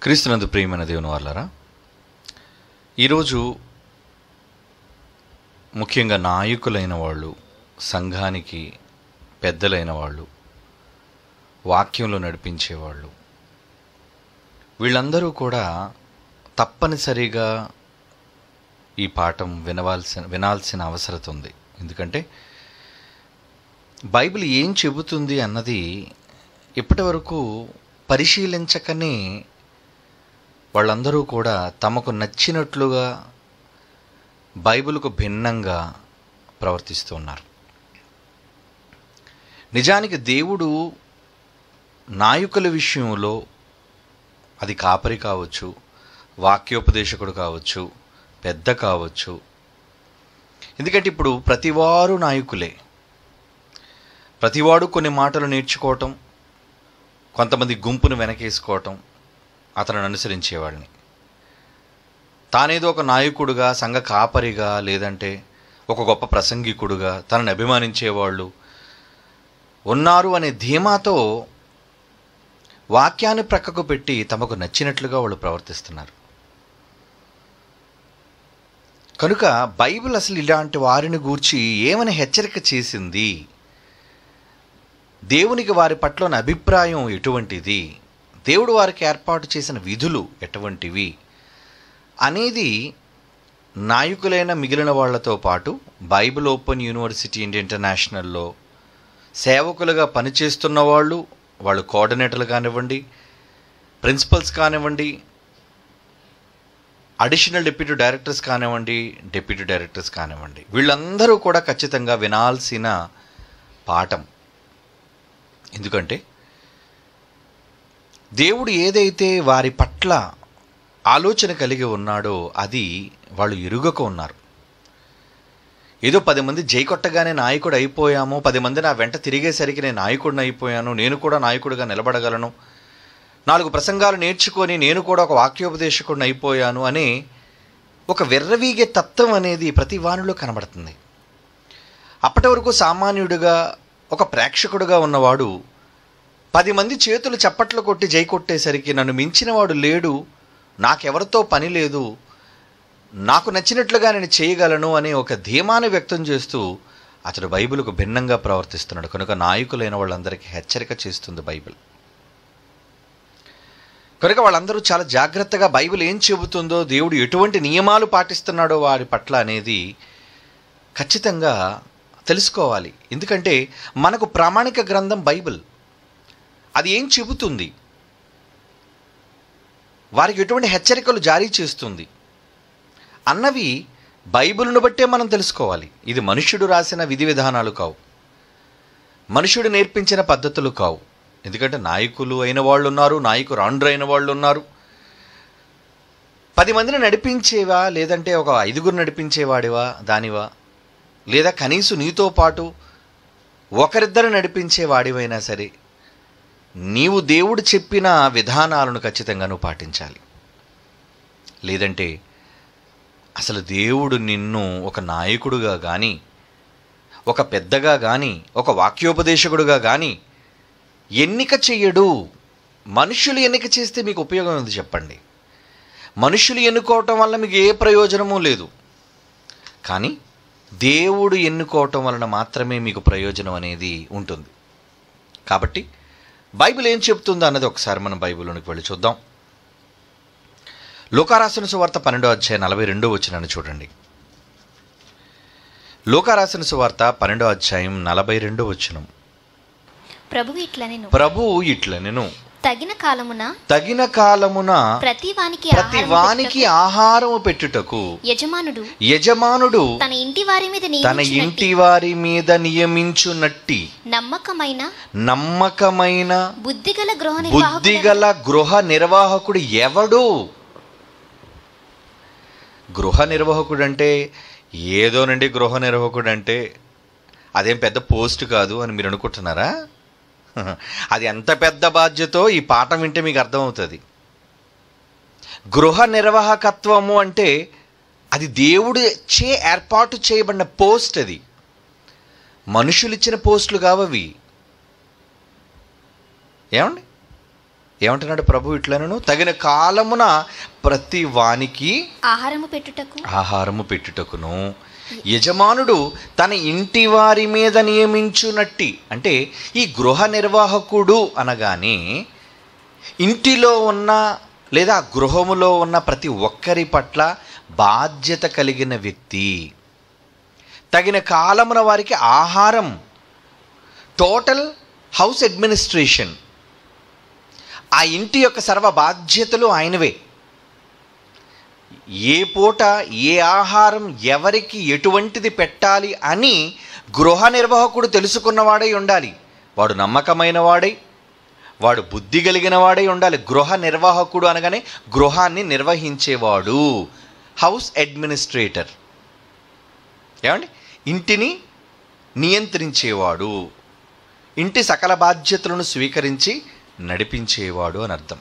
క్రీస్తునందు ప్రియమైన దేవుని వాళ్ళారా ఈరోజు ముఖ్యంగా నాయకులైన వాళ్ళు సంఘానికి పెద్దలైన వాళ్ళు వాక్యంలో నడిపించేవాళ్ళు వీళ్ళందరూ కూడా తప్పనిసరిగా ఈ పాఠం వినవాల్సిన వినాల్సిన అవసరం ఉంది ఎందుకంటే బైబిల్ ఏం చెబుతుంది అన్నది ఇప్పటివరకు పరిశీలించకనే వాళ్ళందరూ కూడా తమకు నచ్చినట్లుగా బైబిల్కు భిన్నంగా ప్రవర్తిస్తూ ఉన్నారు నిజానికి దేవుడు నాయకుల విషయంలో అది కాపరి కావచ్చు వాక్యోపదేశకుడు కావచ్చు పెద్ద కావచ్చు ఎందుకంటే ఇప్పుడు ప్రతివారు నాయకులే ప్రతివాడు కొన్ని మాటలు నేర్చుకోవటం కొంతమంది గుంపును వెనకేసుకోవటం అతను అనుసరించేవాడిని తానేదో ఒక నాయకుడుగా సంఘ కాపరిగా లేదంటే ఒక గొప్ప ప్రసంగికుడుగా తనని అభిమానించేవాళ్ళు ఉన్నారు అనే ధీమాతో వాక్యాన్ని ప్రక్కకు పెట్టి తమకు నచ్చినట్లుగా వాళ్ళు ప్రవర్తిస్తున్నారు కనుక బైబిల్ అసలు ఇలాంటి వారిని గూర్చి ఏమని హెచ్చరిక చేసింది దేవునికి వారి పట్ల ఉన్న అభిప్రాయం ఎటువంటిది దేవుడు వారికి ఏర్పాటు చేసిన విధులు ఎటువంటివి అనేది నాయకులైన మిగిలిన వాళ్ళతో పాటు బైబిల్ ఓపెన్ యూనివర్సిటీ ఇండియా ఇంటర్నేషనల్లో సేవకులుగా పనిచేస్తున్న వాళ్ళు వాళ్ళు కోఆర్డినేటర్లు కానివ్వండి ప్రిన్సిపల్స్ కానివ్వండి అడిషనల్ డిప్యూటీ డైరెక్టర్స్ కానివ్వండి డిప్యూటీ డైరెక్టర్స్ కానివ్వండి వీళ్ళందరూ కూడా ఖచ్చితంగా వినాల్సిన పాఠం ఎందుకంటే దేవుడు ఏదైతే వారి పట్ల ఆలోచన కలిగి ఉన్నాడో అది వాళ్ళు ఎరుగక ఉన్నారు ఏదో పది మంది జై కొట్టగానే నాయకుడు అయిపోయాము పది మంది నా వెంట తిరిగేసరికి నేను నాయకుడిని అయిపోయాను నేను కూడా నాయకుడిగా నిలబడగలను నాలుగు ప్రసంగాలు నేర్చుకొని నేను కూడా ఒక వాక్యోపదేశకుడిని అయిపోయాను అనే ఒక వెర్రవీగే తత్వం అనేది ప్రతి వానిలో కనబడుతుంది అప్పటి వరకు సామాన్యుడిగా ఒక ప్రేక్షకుడుగా ఉన్నవాడు పది మంది చేతులు చప్పట్లు కొట్టి జై కొట్టేసరికి నన్ను మించినవాడు లేడు నాకెవరితో పని లేదు నాకు నచ్చినట్లుగా నేను చేయగలను అనే ఒక ధీమాన్ని వ్యక్తం చేస్తూ అతడు బైబిల్కు భిన్నంగా ప్రవర్తిస్తున్నాడు కనుక నాయకులైన వాళ్ళందరికీ హెచ్చరిక చేస్తుంది బైబిల్ కనుక వాళ్ళందరూ చాలా జాగ్రత్తగా బైబిల్ ఏం చెబుతుందో దేవుడు ఎటువంటి నియమాలు పాటిస్తున్నాడో వారి పట్ల అనేది ఖచ్చితంగా తెలుసుకోవాలి ఎందుకంటే మనకు ప్రామాణిక గ్రంథం బైబిల్ అది ఏం చెబుతుంది వారికి ఎటువంటి హెచ్చరికలు జారీ చేస్తుంది అన్నవి బైబిల్ను బట్టే మనం తెలుసుకోవాలి ఇది మనుష్యుడు రాసిన విధి విధానాలు కావు మనుషుడు నేర్పించిన పద్ధతులు కావు ఎందుకంటే నాయకులు అయిన వాళ్ళు ఉన్నారు నాయకురాండ్రు అయిన వాళ్ళు ఉన్నారు పది మందిని నడిపించేవా లేదంటే ఒక ఐదుగురు నడిపించేవాడివా దానివా లేదా కనీసం నీతో పాటు ఒకరిద్దరు నడిపించే వాడివైనా సరే నీవు దేవుడు చెప్పిన విధానాలను ఖచ్చితంగా నువ్వు పాటించాలి లేదంటే అసలు దేవుడు నిన్ను ఒక నాయకుడుగా కానీ ఒక పెద్దగా కానీ ఒక వాక్యోపదేశకుడుగా కానీ ఎన్నిక చెయ్యడు మనుషులు ఎన్నిక చేస్తే మీకు ఉపయోగం ఉంది చెప్పండి మనుషులు ఎన్నుకోవటం వల్ల మీకు ఏ ప్రయోజనమూ లేదు కానీ దేవుడు ఎన్నుకోవటం వలన మాత్రమే మీకు ప్రయోజనం అనేది ఉంటుంది కాబట్టి బైబిల్ ఏం చెప్తుందో అన్నది ఒకసారి మనం బైబిల్లోనికి వెళ్ళి చూద్దాం లోకారాసిన సువార్త పన్నెండో అధ్యాయ నలభై రెండో వచ్చినాను చూడండి లోకారాసిన సువార్త పన్నెండో అధ్యాయం నలభై రెండో వచ్చినం ప్రభు ఇట్లనెను ప్రభు ఇట్ల నేను తగిన కాలమున తగిన కాలమున ప్రతి వానికి ప్రతి ఆహారము వానికి పెట్టుటకు ఆహారము పెట్టుటకు యజమానుడు యజమానుడు తన ఇంటి వారి మీద తన నియమించినట్టి ఇంటి వారి మీద నియమించునట్టి నమ్మకమైన నమ్మకమైన బుద్ధిగల గృహ నిర్వాహకుడైన బుద్ధిగల గృహ నిర్వాహకుడు ఎవడు గృహ నిర్వాహకుడు అంటే ఏదోనండి గృహ నిర్వాహకుడు అంటే అదేం పెద్ద పోస్ట్ కాదు అని మీరు అనుకుంటున్నారా అది ఎంత పెద్ద బాధ్యతో ఈ పాఠం వింటే మీకు అర్థమవుతుంది గృహ నిర్వాహకత్వము అంటే అది దేవుడు చే ఏర్పాటు చేయబడిన పోస్ట్ అది మనుషులు ఇచ్చిన పోస్టులు కావవి ఏమండి ఏమంటున్నాడు ప్రభు ఇట్లనను తగిన కాలమున ప్రతి వానికి ఆహారము పెట్టుటకు ఆహారము పెట్టుటకును యజమానుడు తన ఇంటి వారి మీద నియమించునట్టి అంటే ఈ గృహ నిర్వాహకుడు అనగానే ఇంటిలో ఉన్న లేదా గృహములో ఉన్న ప్రతి ఒక్కరి పట్ల బాధ్యత కలిగిన వ్యక్తి తగిన కాలమున వారికి ఆహారం టోటల్ హౌస్ అడ్మినిస్ట్రేషన్ ఆ ఇంటి యొక్క సర్వ బాధ్యతలు ఆయనవే ఏ పూట ఏ ఆహారం ఎవరికి ఎటువంటిది పెట్టాలి అని గృహ నిర్వాహకుడు తెలుసుకున్నవాడై ఉండాలి వాడు నమ్మకమైన వాడై వాడు బుద్ధి కలిగిన వాడై ఉండాలి గృహ నిర్వాహకుడు అనగానే గృహాన్ని నిర్వహించేవాడు హౌస్ అడ్మినిస్ట్రేటర్ ఏమండి ఇంటిని నియంత్రించేవాడు ఇంటి సకల బాధ్యతలను స్వీకరించి నడిపించేవాడు అని అర్థం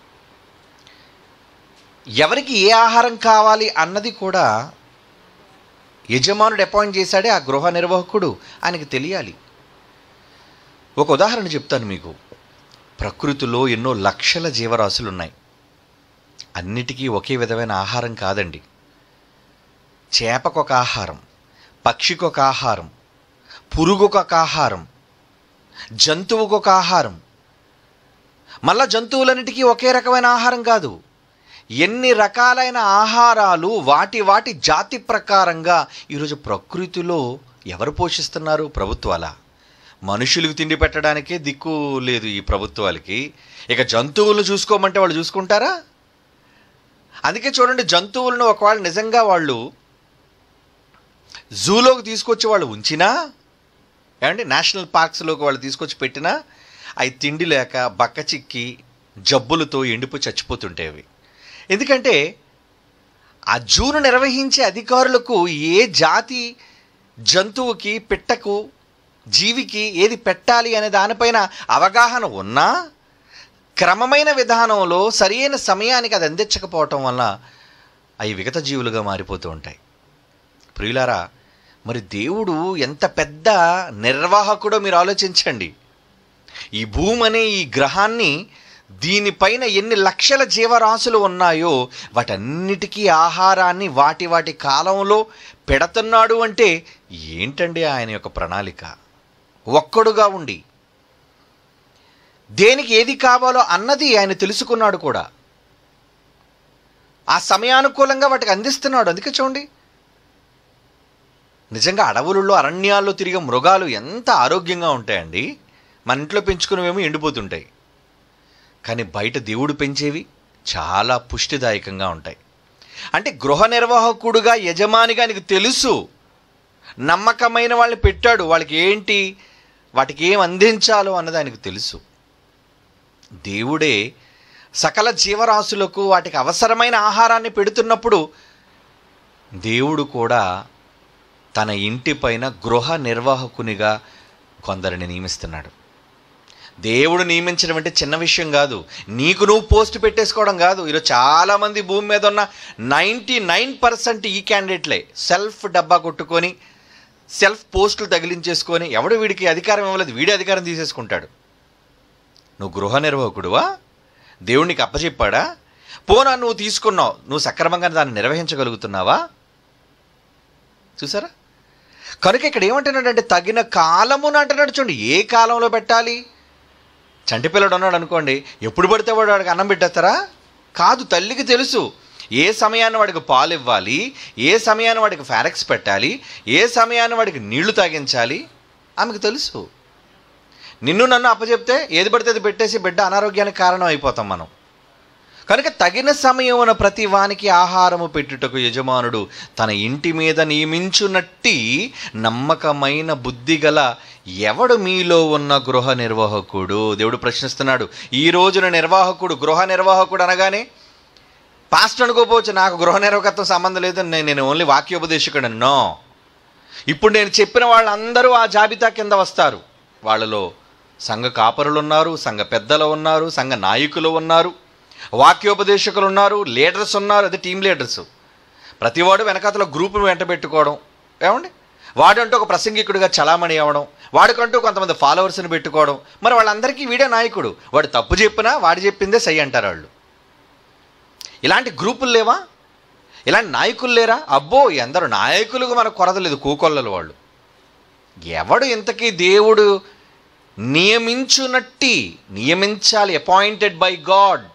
ఎవరికి ఏ ఆహారం కావాలి అన్నది కూడా యజమానుడు అపాయింట్ చేశాడే ఆ గృహ నిర్వాహకుడు ఆయనకి తెలియాలి ఒక ఉదాహరణ చెప్తాను మీకు ప్రకృతిలో ఎన్నో లక్షల జీవరాశులు ఉన్నాయి అన్నిటికీ ఒకే విధమైన ఆహారం కాదండి చేపకొక ఆహారం పక్షికొక ఆహారం పురుగుకొక ఆహారం జంతువుకొక ఆహారం మళ్ళా జంతువులన్నిటికీ ఒకే రకమైన ఆహారం కాదు ఎన్ని రకాలైన ఆహారాలు వాటి వాటి జాతి ప్రకారంగా ఈరోజు ప్రకృతిలో ఎవరు పోషిస్తున్నారు ప్రభుత్వాల మనుషులకు తిండి పెట్టడానికే దిక్కు లేదు ఈ ప్రభుత్వాలకి ఇక జంతువులను చూసుకోమంటే వాళ్ళు చూసుకుంటారా అందుకే చూడండి జంతువులను ఒకవేళ నిజంగా వాళ్ళు జూలోకి తీసుకొచ్చి వాళ్ళు ఉంచినా ఏమండి నేషనల్ పార్క్స్లోకి వాళ్ళు తీసుకొచ్చి పెట్టినా అవి తిండి లేక బక్క చిక్కి జబ్బులతో ఎండిపోయి చచ్చిపోతుంటేవి ఎందుకంటే ఆ జూను నిర్వహించే అధికారులకు ఏ జాతి జంతువుకి పిట్టకు జీవికి ఏది పెట్టాలి అనే దానిపైన అవగాహన ఉన్నా క్రమమైన విధానంలో సరియైన సమయానికి అది అందించకపోవటం వల్ల అవి విగత జీవులుగా మారిపోతూ ఉంటాయి ప్రియులారా మరి దేవుడు ఎంత పెద్ద నిర్వాహకుడో మీరు ఆలోచించండి ఈ భూమి అనే ఈ గ్రహాన్ని దీనిపైన ఎన్ని లక్షల జీవరాశులు ఉన్నాయో వాటన్నిటికీ ఆహారాన్ని వాటి వాటి కాలంలో పెడుతున్నాడు అంటే ఏంటండి ఆయన యొక్క ప్రణాళిక ఒక్కడుగా ఉండి దేనికి ఏది కావాలో అన్నది ఆయన తెలుసుకున్నాడు కూడా ఆ సమయానుకూలంగా వాటికి అందిస్తున్నాడు అందుకే చూడండి నిజంగా అడవులలో అరణ్యాల్లో తిరిగే మృగాలు ఎంత ఆరోగ్యంగా ఉంటాయండి మన ఇంట్లో పెంచుకునేవేమో ఎండిపోతుంటాయి కానీ బయట దేవుడు పెంచేవి చాలా పుష్టిదాయకంగా ఉంటాయి అంటే గృహ నిర్వాహకుడుగా యజమానిగా నీకు తెలుసు నమ్మకమైన వాళ్ళని పెట్టాడు వాళ్ళకి ఏంటి వాటికి ఏం అందించాలో అన్నది ఆయనకు తెలుసు దేవుడే సకల జీవరాశులకు వాటికి అవసరమైన ఆహారాన్ని పెడుతున్నప్పుడు దేవుడు కూడా తన ఇంటి పైన గృహ నిర్వాహకునిగా కొందరిని నియమిస్తున్నాడు దేవుడు నియమించడం అంటే చిన్న విషయం కాదు నీకు నువ్వు పోస్ట్ పెట్టేసుకోవడం కాదు ఈరోజు చాలామంది భూమి మీద ఉన్న నైంటీ నైన్ పర్సెంట్ ఈ క్యాండిడేట్లే సెల్ఫ్ డబ్బా కొట్టుకొని సెల్ఫ్ పోస్టులు తగిలించేసుకొని ఎవడు వీడికి అధికారం ఇవ్వలేదు వీడి అధికారం తీసేసుకుంటాడు నువ్వు గృహ నిర్వాహకుడువా దేవుడికి అప్పచెప్పాడా పోనా నువ్వు తీసుకున్నావు నువ్వు సక్రమంగా దాన్ని నిర్వహించగలుగుతున్నావా చూసారా కనుక ఇక్కడ ఏమంటున్నాడంటే తగిన కాలమున అంటున్నాడు చూడండి ఏ కాలంలో పెట్టాలి చంటి పిల్లడు ఉన్నాడు అనుకోండి ఎప్పుడు పడితే వాడు వాడికి అన్నం పెట్టేస్తారా కాదు తల్లికి తెలుసు ఏ సమయాన్ని వాడికి పాలు ఇవ్వాలి ఏ సమయాన్ని వాడికి ఫారెక్స్ పెట్టాలి ఏ సమయాన్ని వాడికి నీళ్లు తాగించాలి ఆమెకు తెలుసు నిన్ను నన్ను అప్పచెప్తే ఏది పడితే అది పెట్టేసి బిడ్డ అనారోగ్యానికి కారణం అయిపోతాం మనం కనుక తగిన సమయమున ప్రతి వానికి ఆహారము పెట్టుటకు యజమానుడు తన ఇంటి మీద నియమించునట్టి నమ్మకమైన బుద్ధి గల ఎవడు మీలో ఉన్న గృహ నిర్వాహకుడు దేవుడు ప్రశ్నిస్తున్నాడు ఈ రోజున నిర్వాహకుడు గృహ నిర్వాహకుడు అనగానే పాస్టర్ అనుకోపోవచ్చు నాకు గృహ నిర్వాహకత్వం సంబంధం లేదు నేను నేను ఓన్లీ వాక్యోపదేశకుడు నో ఇప్పుడు నేను చెప్పిన వాళ్ళందరూ ఆ జాబితా కింద వస్తారు వాళ్ళలో సంఘ కాపరులు ఉన్నారు సంఘ పెద్దలు ఉన్నారు సంఘ నాయకులు ఉన్నారు వాక్యోపదేశకులు ఉన్నారు లీడర్స్ ఉన్నారు అది టీం లీడర్స్ ప్రతివాడు వెనకాతల గ్రూప్ వెంట పెట్టుకోవడం ఏమండి వాడంటూ ఒక ప్రసంగికుడిగా చలామణి అవ్వడం వాడికంటూ కొంతమంది ఫాలోవర్స్ని పెట్టుకోవడం మరి వాళ్ళందరికీ వీడే నాయకుడు వాడు తప్పు చెప్పినా వాడు చెప్పిందే సై అంటారు వాళ్ళు ఇలాంటి గ్రూపులు లేవా ఇలాంటి నాయకులు లేరా అబ్బో ఎందరో నాయకులకు మనకు కొరత లేదు కూకొల్లలు వాళ్ళు ఎవడు ఇంతకీ దేవుడు నియమించునట్టి నియమించాలి అపాయింటెడ్ బై గాడ్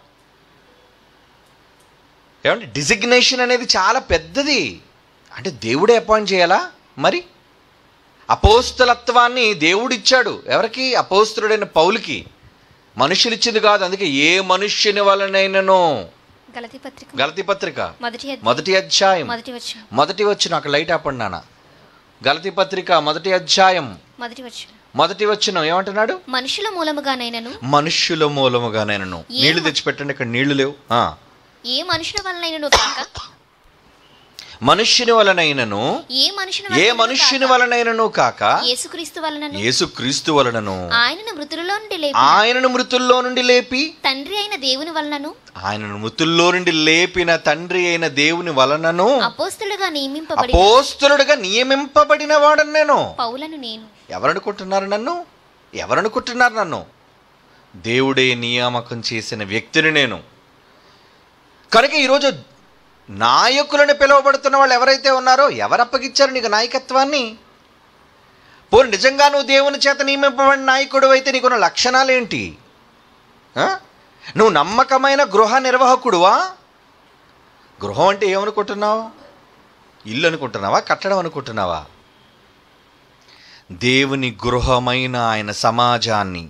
ఏమంటే డిజిగ్నేషన్ అనేది చాలా పెద్దది అంటే దేవుడే అపాయింట్ చేయాలా మరి అపోస్తలత్వాన్ని దేవుడిచ్చాడు ఎవరికి అపోస్తుడైన పౌలుకి మనుషులు ఇచ్చింది కాదు అందుకే ఏ మనుష్యుని వలనైనను గలతి పత్రిక గలతి పత్రిక మొదటి అధ్యాయం, మొదటి అధ్యాయం మొదటి వచ్చిన మొదటి వచ్చిన ఒక లైట్ ఆపండి నాన్న గలతి పత్రిక మొదటి అధ్యాయం మొదటి వచ్చిన మొదటి వచ్చిన ఏమంటున్నాడు మనుషుల మూలముగానైనను మనుష్యుల మూలముగా నేను ఏ నీళ్లు మ- తెచ్చిపెట్టండి ఇక్కడ నీళ్లు లేవు ఆ. ఏ మనుషుల వలనైనను కాక మనుష్యుని వలనైనను ఏ మనుషుని ఏ వలనైనను మనుష్యుని కాక, వలనైనను కాక యేసుక్రీస్తు వలనను యేసు క్రీస్తు వలనను ఆయనను మృతులలో నుండి లేపి ఆయనను మృతుల్లో నుండి లేపి తండ్రి అయిన దేవుని వలనను ఆయనను మృతుల్లో నుండి లేపిన తండ్రి అయిన దేవుని వలనను అపోస్తులుగా నియమింపబడి అపోస్తులుడుగా నియమింపబడిన వాడను నేను పౌలను నేను ఎవరనుకుంటున్నారు నన్ను ఎవరనుకుంటున్నారు నన్ను దేవుడే నియామకం చేసిన వ్యక్తిని నేను కనుక ఈరోజు నాయకులను పిలువబడుతున్న వాళ్ళు ఎవరైతే ఉన్నారో ఎవరు అప్పగిచ్చారు నీకు నాయకత్వాన్ని పోనీ నిజంగా నువ్వు దేవుని చేత నియమింపబడిన నాయకుడు అయితే నీకున్న లక్షణాలు ఏంటి ఆ? నువ్వు నమ్మకమైన గృహ నిర్వాహకుడువా గృహం అంటే ఏమనుకుంటున్నావు ఇల్లు అనుకుంటున్నావా కట్టడం అనుకుంటున్నావా దేవుని గృహమైన ఆయన సమాజాన్ని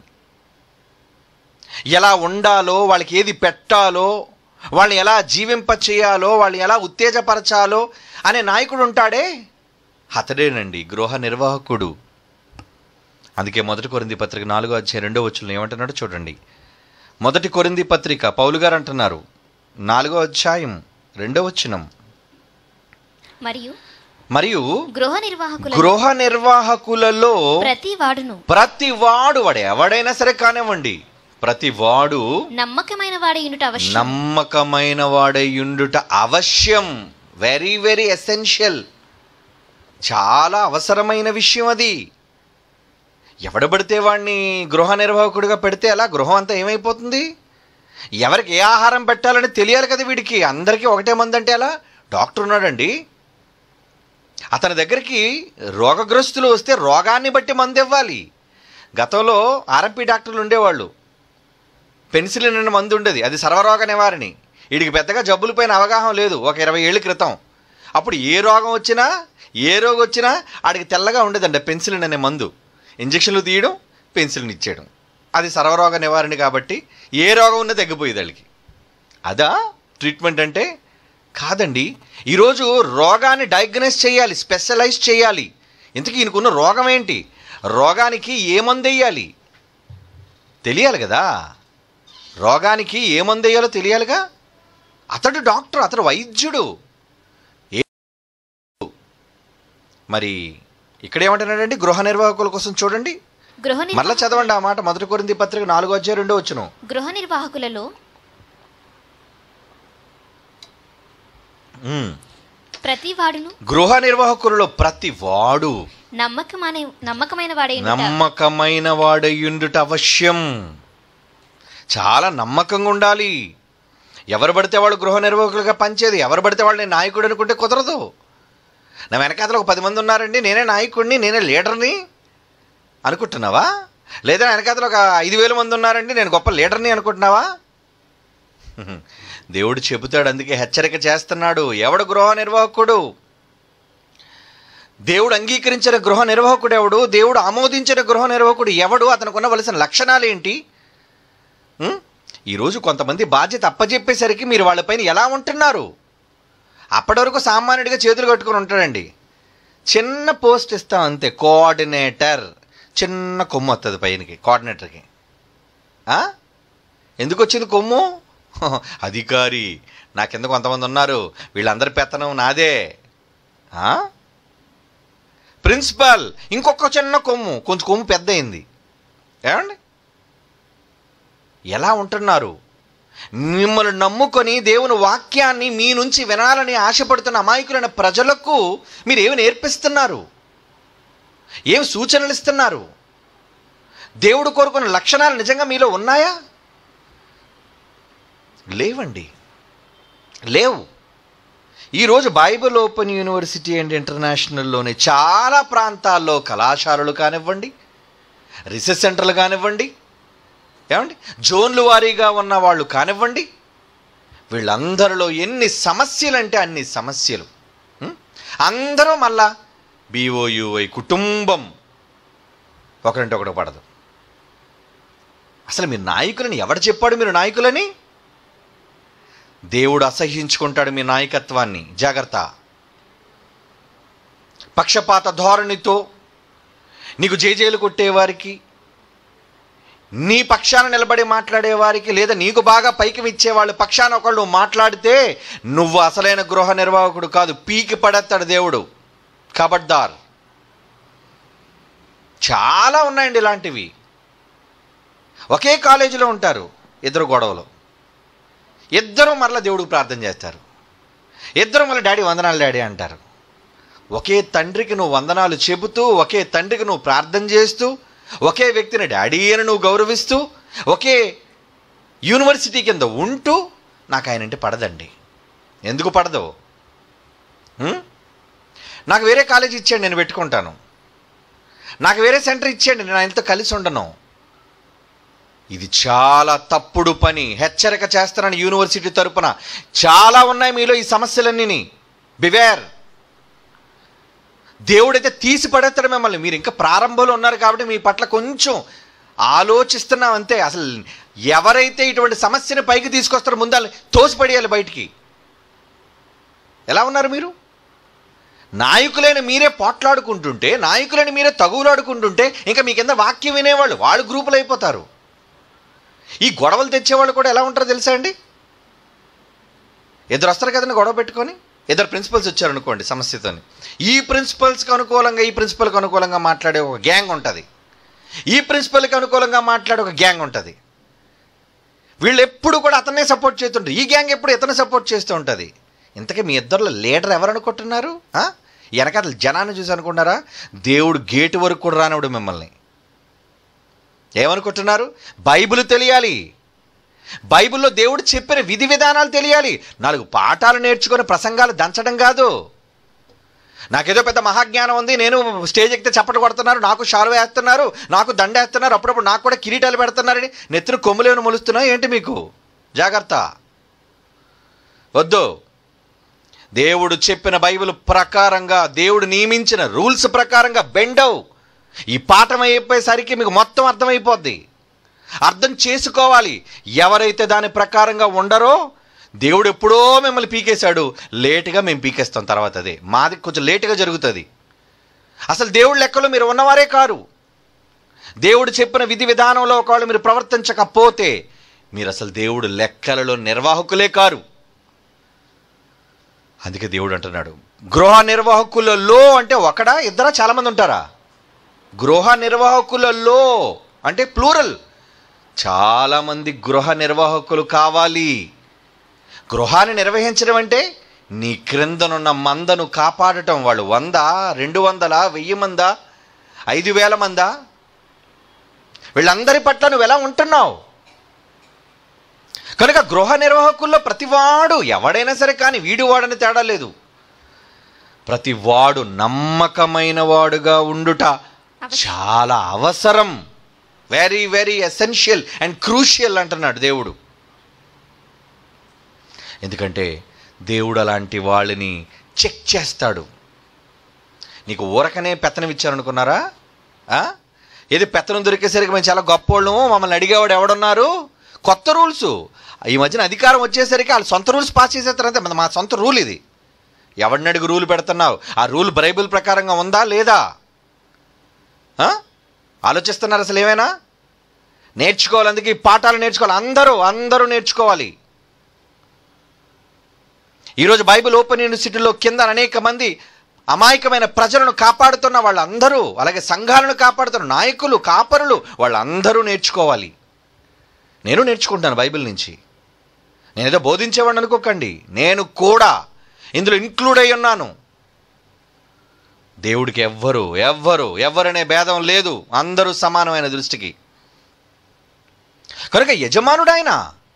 ఎలా ఉండాలో వాళ్ళకి ఏది పెట్టాలో వాళ్ళని ఎలా జీవింప చేయాలో వాళ్ళని ఎలా ఉత్తేజపరచాలో అనే నాయకుడు ఉంటాడే అతడేనండి గృహ నిర్వాహకుడు అందుకే మొదటి కొరింది పత్రిక నాలుగో అధ్యాయం రెండో వచ్చులు ఏమంటున్నాడో చూడండి మొదటి కొరింది పత్రిక పౌలు గారు అంటున్నారు నాలుగో అధ్యాయం రెండో వచనం మరియు మరియు గృహ నిర్వాహకుల గృహ నిర్వాహకులలో ప్రతి వాడును ప్రతి వాడు వాడు ఎవడైనా సరే కానివ్వండి ప్రతి వాడు నమ్మకమైన వాడి యునుట అవశ్యం నమ్మకమైన వాడయుండుట అవశ్యం వెరీ వెరీ ఎసెన్షియల్ చాలా అవసరమైన విషయం అది ఎవడబడితే వాడిని గృహ నిర్వాహకుడిగా పెడితే అలా గృహం అంతా ఏమైపోతుంది ఎవరికి ఏ ఆహారం పెట్టాలని తెలియాలి కదా వీడికి అందరికీ ఒకటే మంది అంటే అలా డాక్టర్ ఉన్నాడండి అతని దగ్గరికి రోగగ్రస్తులు వస్తే రోగాన్ని బట్టి మందు ఇవ్వాలి గతంలో ఆర్ఎంపీ డాక్టర్లు ఉండేవాళ్ళు పెన్సిలిన్ అనే మందు ఉండేది అది సర్వరోగ నివారణి వీడికి పెద్దగా జబ్బులపైన అవగాహన లేదు ఒక ఇరవై ఏళ్ళ క్రితం అప్పుడు ఏ రోగం వచ్చినా ఏ రోగం వచ్చినా ఆడికి తెల్లగా ఉండేదండి పెన్సిలిన్ అనే మందు ఇంజక్షన్లు తీయడం పెన్సిలిన్ ఇచ్చేయడం అది సర్వరోగ నివారణి కాబట్టి ఏ రోగం ఉన్నా తగ్గిపోయేది వాళ్ళకి అదా ట్రీట్మెంట్ అంటే కాదండి ఈరోజు రోగాన్ని డయాగ్నైజ్ చేయాలి స్పెషలైజ్ చేయాలి ఇంతకీ ఈయనకున్న రోగం ఏంటి రోగానికి ఏ మందు వేయాలి తెలియాలి కదా రోగానికి ఏ మందు వేయాలో తెలియాలిగా అతడు డాక్టర్ అతడు వైద్యుడు ఏ మరి ఇక్కడ ఏమంటున్నాడండి గృహ నిర్వాహకుల కోసం చూడండి గృహ మరలా నిర్వాహ చదవండి ఆ మాట మొదటి కొరింది పత్రిక నాలుగో అధ్యాయం రెండో వచ్చును గృహ నిర్వాహకులలో ఉమ్. ప్రతి వాడును గృహ నిర్వాహకులలో ప్రతి వాడు నమ్మకమైన నమ్మకమైన వాడే నమ్మకమైన వాడయ్యుండుట అవశ్యం చాలా నమ్మకంగా ఉండాలి ఎవరు పడితే వాళ్ళు గృహ నిర్వాహకులుగా పనిచేది ఎవరు పడితే వాళ్ళు నేను నాయకుడు అనుకుంటే కుదరదు నా వెనకాతల ఒక పది మంది ఉన్నారండి నేనే నాయకుడిని నేనే లీడర్ని అనుకుంటున్నావా లేదా నా వెనకాతల ఒక ఐదు వేల మంది ఉన్నారండి నేను గొప్ప లీడర్ని అనుకుంటున్నావా హ్మ్. దేవుడు చెబుతాడు అందుకే హెచ్చరిక చేస్తున్నాడు ఎవడు గృహ నిర్వాహకుడు దేవుడు అంగీకరించిన గృహ నిర్వాహకుడు ఎవడు దేవుడు ఆమోదించిన గృహ నిర్వాహకుడు ఎవడు అతనికి ఉండవలసిన లక్షణాలు ఏంటి ఉం? ఈరోజు కొంతమంది బాధ్యత అప్పజెప్పేసరికి మీరు వాళ్ళపైన ఎలా ఉంటున్నారు అప్పటి వరకు సామాన్యుడిగా చేతులు కట్టుకొని ఉంటాడండి చిన్న పోస్ట్ ఇస్తాం అంతే కోఆర్డినేటర్ చిన్న కొమ్ము వస్తుంది పైనకి కోఆర్డినేటర్కి ఆ? ఎందుకు వచ్చింది కొమ్ము అధికారి నా కింద కొంతమంది ఉన్నారు వీళ్ళందరి పెత్తనం నాదే ఆ? ప్రిన్సిపల్ ఇంకొక చిన్న కొమ్ము కొంచెం కొమ్ము పెద్ద అయింది ఏమండి ఎలా ఉంటున్నారు మిమ్మల్ని నమ్ముకొని దేవుని వాక్యాన్ని మీ నుంచి వినాలని ఆశపడుతున్న అమాయకులైన ప్రజలకు మీరు ఏమి నేర్పిస్తున్నారు ఏం సూచనలు ఇస్తున్నారు దేవుడు కోరుకున్న లక్షణాలు నిజంగా మీలో ఉన్నాయా లేవండి లేవు ఈరోజు బైబిల్ ఓపెన్ యూనివర్సిటీ అండ్ ఇంటర్నేషనల్లోని చాలా ప్రాంతాల్లో కళాశాలలు కానివ్వండి రీసెర్చ్ సెంటర్లు కానివ్వండి ఏమండి జోన్లు వారీగా ఉన్న వాళ్ళు కానివ్వండి వీళ్ళందరిలో ఎన్ని సమస్యలు అంటే అన్ని సమస్యలు ఉం? అందరూ మళ్ళా బీఓయుఐ కుటుంబం ఒకరింటి ఒకటి పడదు అసలు మీ నాయకులని ఎవడు చెప్పాడు మీరు నాయకులని దేవుడు అసహ్యించుకుంటాడు మీ నాయకత్వాన్ని జాగ్రత్త పక్షపాత ధోరణితో నీకు జేజేలు కొట్టేవారికి నీ పక్షాన నిలబడి మాట్లాడేవారికి లేదా నీకు బాగా పైకి ఇచ్చే వాళ్ళ పక్షాన ఒకళ్ళు మాట్లాడితే నువ్వు అసలైన గృహ నిర్వాహకుడు కాదు పీకి పడేస్తాడు దేవుడు కబడ్దార్ చాలా ఉన్నాయండి ఇలాంటివి ఒకే కాలేజీలో ఉంటారు ఇద్దరు గొడవలు ఇద్దరు మరలా దేవుడికి ప్రార్థన చేస్తారు ఇద్దరు మళ్ళీ డాడీ వందనాలు డాడీ అంటారు ఒకే తండ్రికి నువ్వు వందనాలు చెబుతూ ఒకే తండ్రికి నువ్వు ప్రార్థన చేస్తూ ఒకే వ్యక్తిని డాడీ అని నువ్వు గౌరవిస్తూ ఒకే యూనివర్సిటీ కింద ఉంటూ నాకు ఆయన అంటే పడదండి ఎందుకు పడదు ఉం? నాకు వేరే కాలేజ్ ఇచ్చేయండి నేను పెట్టుకుంటాను నాకు వేరే సెంటర్ ఇచ్చేయండి నేను ఆయనతో కలిసి ఉండను ఇది చాలా తప్పుడు పని హెచ్చరిక చేస్తానని యూనివర్సిటీ తరపున చాలా ఉన్నాయి మీలో ఈ సమస్యలన్నీ బివేర్ దేవుడైతే తీసి పడేస్తాడు మిమ్మల్ని మీరు ఇంకా ప్రారంభంలో ఉన్నారు కాబట్టి మీ పట్ల కొంచెం ఆలోచిస్తున్నాం అంతే అసలు ఎవరైతే ఇటువంటి సమస్యని పైకి తీసుకొస్తారో ముందు తోసిపడేయాలి బయటికి ఎలా ఉన్నారు మీరు నాయకులైన మీరే పోట్లాడుకుంటుంటే నాయకులైన మీరే తగువులాడుకుంటుంటే ఇంకా మీ కింద వాక్యం వినేవాళ్ళు వాళ్ళు గ్రూపులు అయిపోతారు ఈ గొడవలు తెచ్చేవాళ్ళు కూడా ఎలా ఉంటారో తెలుసా అండి ఇద్దరు వస్తారు కదండి గొడవ పెట్టుకొని ఇద్దరు ప్రిన్సిపల్స్ వచ్చారనుకోండి సమస్యతోని ఈ ప్రిన్సిపల్స్కి అనుకూలంగా ఈ ప్రిన్సిపల్కి అనుకూలంగా మాట్లాడే ఒక గ్యాంగ్ ఉంటుంది ఈ ప్రిన్సిపల్కి అనుకూలంగా మాట్లాడే ఒక గ్యాంగ్ ఉంటుంది వీళ్ళు ఎప్పుడు కూడా అతన్నే సపోర్ట్ చేస్తుంటారు ఈ గ్యాంగ్ ఎప్పుడు ఇతను సపోర్ట్ చేస్తూ ఉంటుంది ఇంతకీ మీ ఇద్దరిలో లీడర్ ఎవరు అనుకుంటున్నారు ఆ? వెనకాల జనాన్ని చూసి అనుకుంటారా దేవుడు గేటు వరకు కూడా రానివాడు మిమ్మల్ని ఏమనుకుంటున్నారు బైబిల్ తెలియాలి బైబిల్లో దేవుడు చెప్పిన విధి విధానాలు తెలియాలి నాలుగు పాఠాలు నేర్చుకొని ప్రసంగాలు దంచడం కాదు నాకేదో పెద్ద మహాజ్ఞానం ఉంది నేను స్టేజ్ ఎక్కితే చప్పట కొడుతున్నారు నాకు షాలు వేస్తున్నారు నాకు దండ వేస్తున్నారు అప్పుడప్పుడు నాకు కూడా కిరీటాలు పెడుతున్నారని నెత్తిన కొమ్ములేమని మొలుస్తున్నా ఏంటి మీకు జాగ్రత్త వద్దు దేవుడు చెప్పిన బైబిల్ ప్రకారంగా దేవుడు నియమించిన రూల్స్ ప్రకారంగా బెండవు ఈ పాఠం అయిపోయేసరికి మీకు మొత్తం అర్థమైపోద్ది అర్థం చేసుకోవాలి ఎవరైతే దాని ప్రకారంగా ఉండరో దేవుడు ఎప్పుడో మిమ్మల్ని పీకేశాడు లేటుగా మేము పీకేస్తాం తర్వాత అదే మాది కొంచెం లేటుగా జరుగుతుంది అసలు దేవుడి లెక్కలో మీరు ఉన్నవారే కారు దేవుడు చెప్పిన విధి విధానంలో ఒకవేళ మీరు ప్రవర్తించకపోతే మీరు అసలు దేవుడు లెక్కలలో నిర్వాహకులే కారు అందుకే దేవుడు అంటున్నాడు గృహ నిర్వాహకులలో అంటే ఒకడా ఇద్దరా చాలామంది ఉంటారా గృహ నిర్వాహకులలో అంటే ప్లూరల్ చాలామంది గృహ నిర్వాహకులు కావాలి గృహాన్ని నిర్వహించడం అంటే నీ క్రిందనున్న మందను కాపాడటం వాళ్ళు వంద రెండు వందల వెయ్యి మందా ఐదు వేల మందా వీళ్ళందరి పట్ల నువ్వు ఎలా ఉంటున్నావు కనుక గృహ నిర్వాహకుల్లో ప్రతివాడు ఎవడైనా సరే కానీ వీడు వాడని తేడా లేదు ప్రతి వాడు నమ్మకమైన వాడుగా ఉండుట చాలా అవసరం very very essential and crucial అంటున్నాడు దేవుడు ఎందుకంటే దేవుడు అలాంటి వాళ్ళని చెక్ చేస్తాడు నీకు ఊరకనే పెత్తనం ఇచ్చారనుకున్నారా ఆ? ఏది పెత్తనం దొరికేసరికి మేము చాలా గొప్పోళ్ళము మమ్మల్ని అడిగేవాడు ఎవడున్నారు కొత్త రూల్స్ ఈ మధ్యన అధికారం వచ్చేసరికి వాళ్ళు సొంత రూల్స్ పాస్ చేసేస్తారంతే మన- మా సొంత రూల్ ఇది ఎవడిని అడిగి రూల్ పెడుతున్నావు ఆ రూల్ బైబిల్ ప్రకారంగా ఉందా లేదా ఆ? ఆలోచిస్తున్నారు అసలు ఏమైనా నేర్చుకోవాలి అందుకే ఈ పాఠాలు నేర్చుకోవాలి అందరూ అందరూ నేర్చుకోవాలి ఈరోజు బైబిల్ ఓపెన్ యూనివర్సిటీలో కింద అనేక మంది అమాయకమైన ప్రజలను కాపాడుతున్న వాళ్ళందరూ అలాగే సంఘాలను కాపాడుతున్న నాయకులు కాపరులు వాళ్ళందరూ నేర్చుకోవాలి నేను నేర్చుకుంటాను బైబిల్ నుంచి నేనేదో బోధించేవాడిని అనుకోకండి నేను కూడా ఇందులో ఇంక్లూడ్ అయి ఉన్నాను దేవుడికి ఎవ్వరు ఎవ్వరు ఎవరనే భేదం లేదు అందరూ సమానమైన దృష్టికి కనుక యజమానుడు ఆయన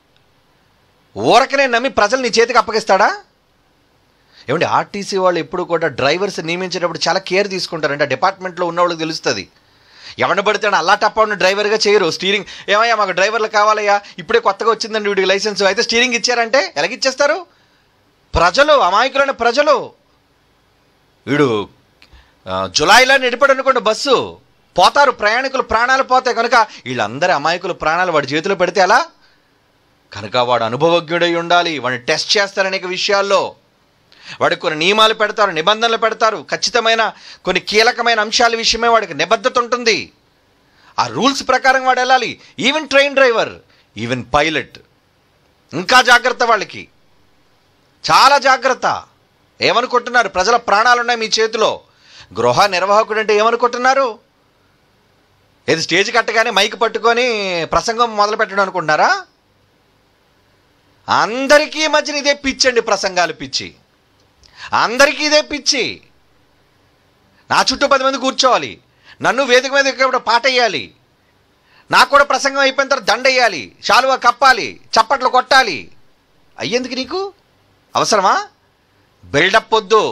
ఊరకనే నమ్మి ప్రజలు నీ చేతికి అప్పగిస్తాడా ఏమండి ఆర్టీసీ వాళ్ళు ఎప్పుడు కూడా డ్రైవర్స్ నియమించేటప్పుడు చాలా కేర్ తీసుకుంటారంటే ఆ డిపార్ట్మెంట్లో ఉన్న వాళ్ళకి తెలుస్తుంది ఎవరిని పడితే అల్లా టప్పని డ్రైవర్గా చేయరు స్టీరింగ్ ఏమయ్యా మాకు డ్రైవర్లు కావాలయ్యా ఇప్పుడే కొత్తగా వచ్చిందండి వీడికి లైసెన్స్ అయితే స్టీరింగ్ ఇచ్చారంటే ఎలాగిచ్చేస్తారు ప్రజలు అమాయకులైన ప్రజలు వీడు ఆ, జులైలో నడిపాడు అనుకోండి బస్సు పోతారు ప్రయాణికులు ప్రాణాలు పోతాయి కనుక వీళ్ళందరి అమాయకుల ప్రాణాలు వాడి చేతిలో పెడితే ఎలా కనుక వాడు అనుభవజ్ఞుడై ఉండాలి వాడిని టెస్ట్ చేస్తారు అనేక విషయాల్లో వాడికి కొన్ని నియమాలు పెడతారు నిబంధనలు పెడతారు ఖచ్చితమైన కొన్ని కీలకమైన అంశాల విషయమే వాడికి నిబద్ధత ఉంటుంది ఆ రూల్స్ ప్రకారం వాడు వెళ్ళాలి even train driver even pilot ఇంకా జాగ్రత్త వాళ్ళకి చాలా జాగ్రత్త ఏమనుకుంటున్నారు ప్రజల ప్రాణాలున్నాయి మీ చేతిలో గృహ నిర్వాహకుడు అంటే ఏమనుకుంటున్నారు ఏది స్టేజ్ కట్టగానే మైక్ పట్టుకొని ప్రసంగం మొదలు పెట్టడం అనుకుంటున్నారా అందరికీ ఈ మధ్యన ఇదే పిచ్చండి ప్రసంగాలు పిచ్చి అందరికీ ఇదే పిచ్చి నా చుట్టూ పది మంది కూర్చోవాలి నన్ను వేదిక మీద ఎక్కేటప్పుడు పాట వేయాలి నాకు కూడా ప్రసంగం అయిపోయిన తర్వాత దండ వేయాలి శాలువా కప్పాలి చప్పట్లు కొట్టాలి అయ్యేందుకు నీకు అవసరమా బిల్డప్ వద్దు